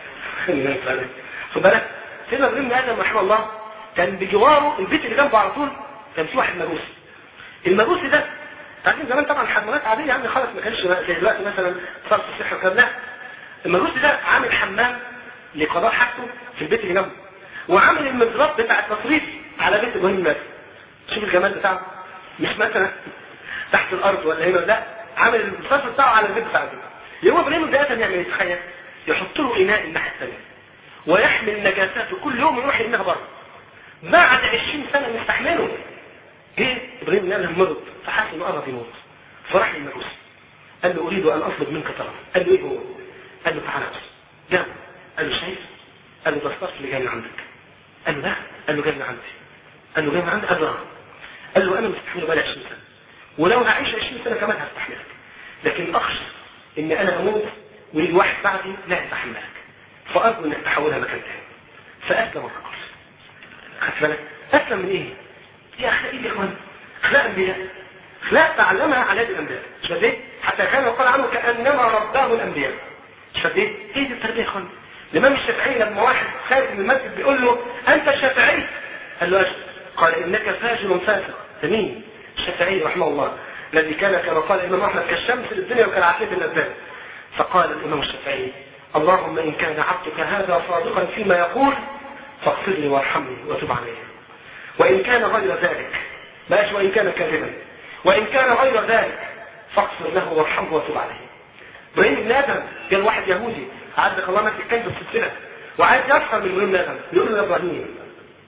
خد بالك سيدنا ابراهيم بن ادم رحمه الله كان بجواره البيت اللي جنبه على طول كان في واحد مجوسي المجوسي ده عارفين زمان طبعا حمامات عاديه يعني خالص ما كانش زي دلوقتي مثلا صرف الصحه وكلام لا المجوسي ده عامل حمام لقضاء حاجته في البيت اللي جنبه وعامل المضراب بتاع التصريف على بيت ابراهيم مات شوف الجمال بتاعه مش مثلا تحت الارض ولا هنا لا عامل الصرف بتاعه على البيت بتاع البيت يوم ابراهيم ده يعمل ايه تخيل يحط له اناء الناحيه الثانيه ويحمل نجاساته كل يوم يروح يرميها بره بعد 20 سنه مستحمله جه ابراهيم قال له مرض فحس انه قرب يموت فراح للمجوس قال له اريد ان اطلب منك طلب قال له ايه هو قال له تعالى بس جاب قال له شايف قال له ده الصرف اللي جاي من عندك قال له لا قال له جاي من عندي قال له جاي من عندي قال له آه. قال له انا مستحمله بقالي 20 سنه ولو هعيش 20 سنه كمان هستحملك لكن اخشى ان انا اموت ويجي واحد بعدي لا يستحملك فارجو انك تحولها مكان تاني فاسلم الرجل خدت بالك اسلم من ايه دي اخلاق ايه يا اخوان اخلاق انبياء اخلاق تعلمها على يد الانبياء مش فاهم ايه حتى كان يقال عنه كانما رباه الانبياء مش فاهم ايه ايه دي التربيه يا اخوان الامام الشافعي لما واحد خارج من المسجد بيقول له انت شافعي قال له اجل قال انك فاجر فاسق مين الشافعي رحمه الله الذي كان كما قال الامام احمد كالشمس للدنيا وكالعافيه للنبات فقال الامام الشافعي اللهم ان كان عبدك هذا صادقا فيما يقول فاغفر لي وارحمني وتب علي وإن كان غير ذلك ماشي وإن كان كاذبا وإن كان غير ذلك فاغفر له وارحمه وتب عليه ابراهيم بن ادم كان واحد يهودي عزك الله ماسك كلب السلسله وعايز يفهم من ابراهيم بن ادم يقول له يا ابراهيم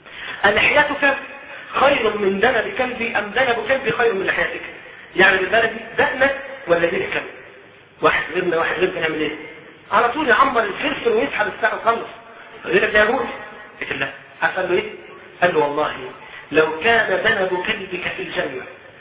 لحيتك خير من دنب كلبي ام دنب كلبي خير من لحيتك يعني بالبلدي دقنك ولا دين الكلب واحد غيرنا واحد غيرنا نعمل ايه على طول يعمر الفلفل ويسحب الساعه ويخلص غيرك ده يهودي قلت له قال له ايه قال له والله لو كان ذنب كلبك في الجنة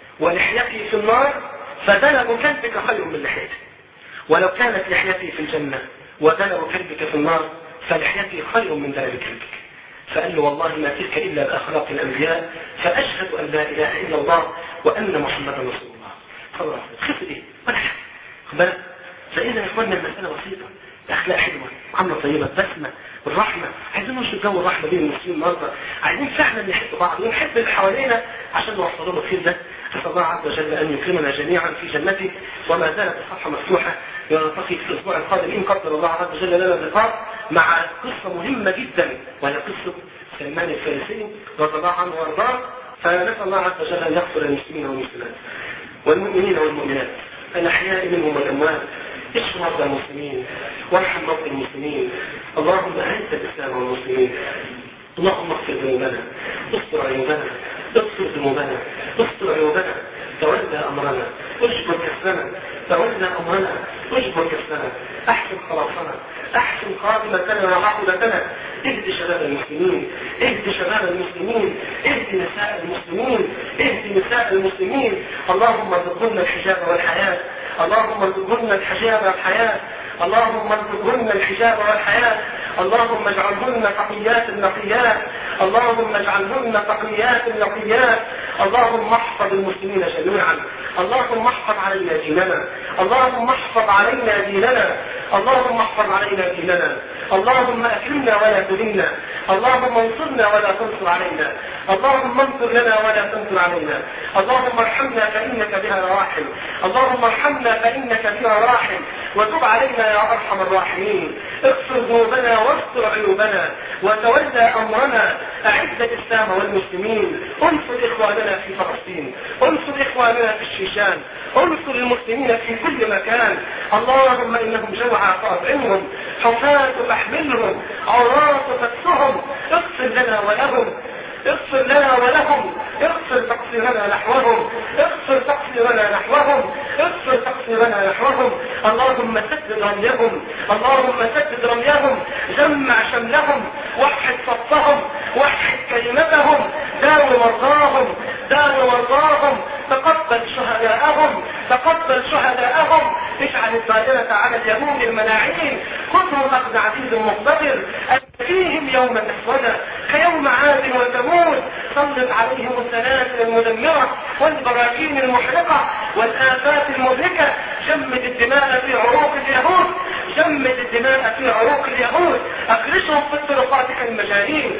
ولحيتي في النار فذنب كلبك خير من لحيتي ولو كانت لحيتي في الجنة وذنب كلبك في النار فلحيتي خير من ذنب كلبك فقال له والله ما تلك إلا بأخلاق الأنبياء فأشهد أن لا إله إلا الله وأن محمدا رسول الله خلاص خف إيه ولا حاجة خد بالك فإذا يا إخواننا المسألة بسيطة أخلاق حلوة معاملة طيبة بسمة الرحمة عايزين ننشر جو الرحمة بين المسلمين النهارده عايزين فعلا نحب بعض ونحب اللي حوالينا عشان نوصل لهم الخير ده نسأل الله عز وجل أن يكرمنا جميعا في جنته وما زالت الصفحة مفتوحة نلتقي في الأسبوع القادم إن قدر الله عز وجل لنا اللقاء مع قصة مهمة جدا وهي قصة سلمان الفارسي رضي الله عنه وارضاه فنسأل الله عز وجل أن يغفر للمسلمين والمسلمات والمؤمنين والمؤمنات الأحياء منهم والأموات اشف مرضى المسلمين وارحم مرضى المسلمين اللهم اعز الاسلام والمسلمين اللهم اغفر ذنوبنا استر عيوبنا اغفر ذنوبنا استر عيوبنا تولى امرنا اجبر كسرنا تولى امرنا اجبر كسرنا احسن خلاصنا احسن خاتمتنا وعقبتنا اهد شباب المسلمين اهد شباب المسلمين اهد نساء المسلمين اهد نساء المسلمين اللهم ارزقنا الحجاب والحياه اللهم ارزقهن الحجاب والحياة اللهم ارزقهن الحجاب والحياة اللهم اجعلهن تقيات نقيات اللهم اجعلهن تقيات نقيات اللهم احفظ المسلمين جميعا اللهم احفظ علينا ديننا اللهم احفظ علينا ديننا اللهم احفظ علينا ديننا اللهم اكرمنا ولا تهنا اللهم انصرنا ولا تنصر علينا اللهم انصر لنا ولا تنصر علينا اللهم ارحمنا فانك بها راحم اللهم ارحمنا فانك بها راحم وتب علينا يا ارحم الراحمين اغفر ذنوبنا واستر عيوبنا وتولى امرنا أعز الإسلام والمسلمين انصر إخواننا في فلسطين انصر إخواننا في الشيشان انصر المسلمين في كل مكان اللهم إنهم جوعى فأطعمهم حفاة فاحملهم عراة فاكسهم اغفر لنا ولهم اغفر لنا ولهم اغفر تقصيرنا نحوهم اغفر تقصيرنا نحوهم اغفر تقصيرنا نحوهم اللهم سدد رميهم اللهم سدد رميهم جمع شملهم وحد صفهم وحد كلمتهم داو مرضاهم داو مرضاهم تقبل شهداءهم تقبل شهداءهم اجعل الدائرة على اليهود الملاعين خذهم اخذ عزيز مقتدر فيهم يوما اسودا كيوم عاد وثمود سلط عليهم السلاسل المدمرة والبراكين المحرقة والآفات المهلكة جمد الدماء في عروق اليهود جمد الدماء في عروق اليهود اخرجهم في الطرقات كالمجانين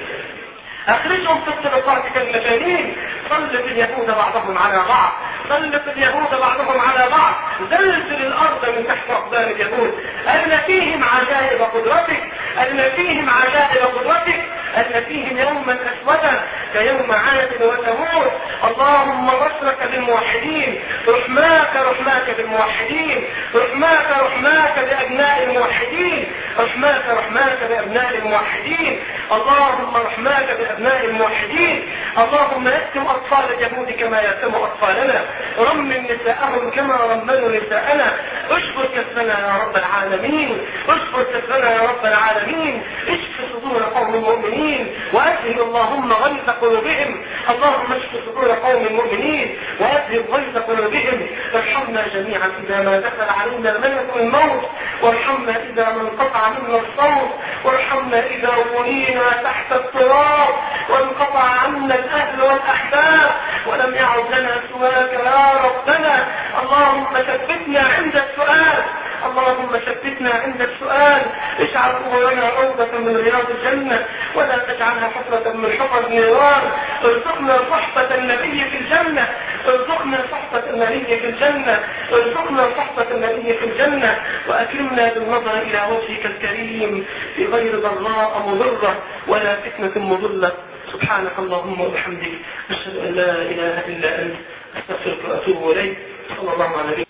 اخرجهم في الطرقات كالمجانين سلط اليهود بعضهم على بعض سلط اليهود بعضهم على بعض زلزل الارض من تحت اقدام اليهود ان فيهم عجائب قدرتك ان فيهم عجائب قدرتك ان فيهم يوما اسودا كيوم عاد وثمود اللهم نصرك بالموحدين رحماك رحماك بالموحدين رحماك رحماك بابناء الموحدين رحماك رحماك بابناء الموحدين اللهم رحماك بابناء الموحدين اللهم يتم اطفال اليهود كما يتم اطفالنا رمم نساءهم كما رمموا نساءنا اشكر كسبنا يا رب العالمين اشكر كسبنا يا رب العالمين اشف صدور قوم المؤمنين واذهب اللهم غيظ قلوبهم اللهم اشف صدور قوم المؤمنين واذهب غيظ قلوبهم ارحمنا جميعا اذا ما دخل علينا ملك الموت وارحمنا اذا ما انقطع منا الصوت وارحمنا اذا ولينا تحت التراب وانقطع عنا الاهل والاحباب ولم يعد لنا سواك يا ربنا اللهم ثبتنا عند السؤال اللهم ثبتنا عند السؤال اجعل قبورنا روضة من رياض الجنة ولا تجعلها حفرة من حفر النيران ارزقنا صحبة النبي في الجنة ارزقنا صحبة النبي في الجنة ارزقنا صحبة النبي في الجنة واكرمنا بالنظر الى وجهك الكريم في غير ضراء مضرة ولا فتنة مضلة سبحانك اللهم وبحمدك اشهد ان لا اله الا انت استغفرك واتوب اليك صلى الله عليه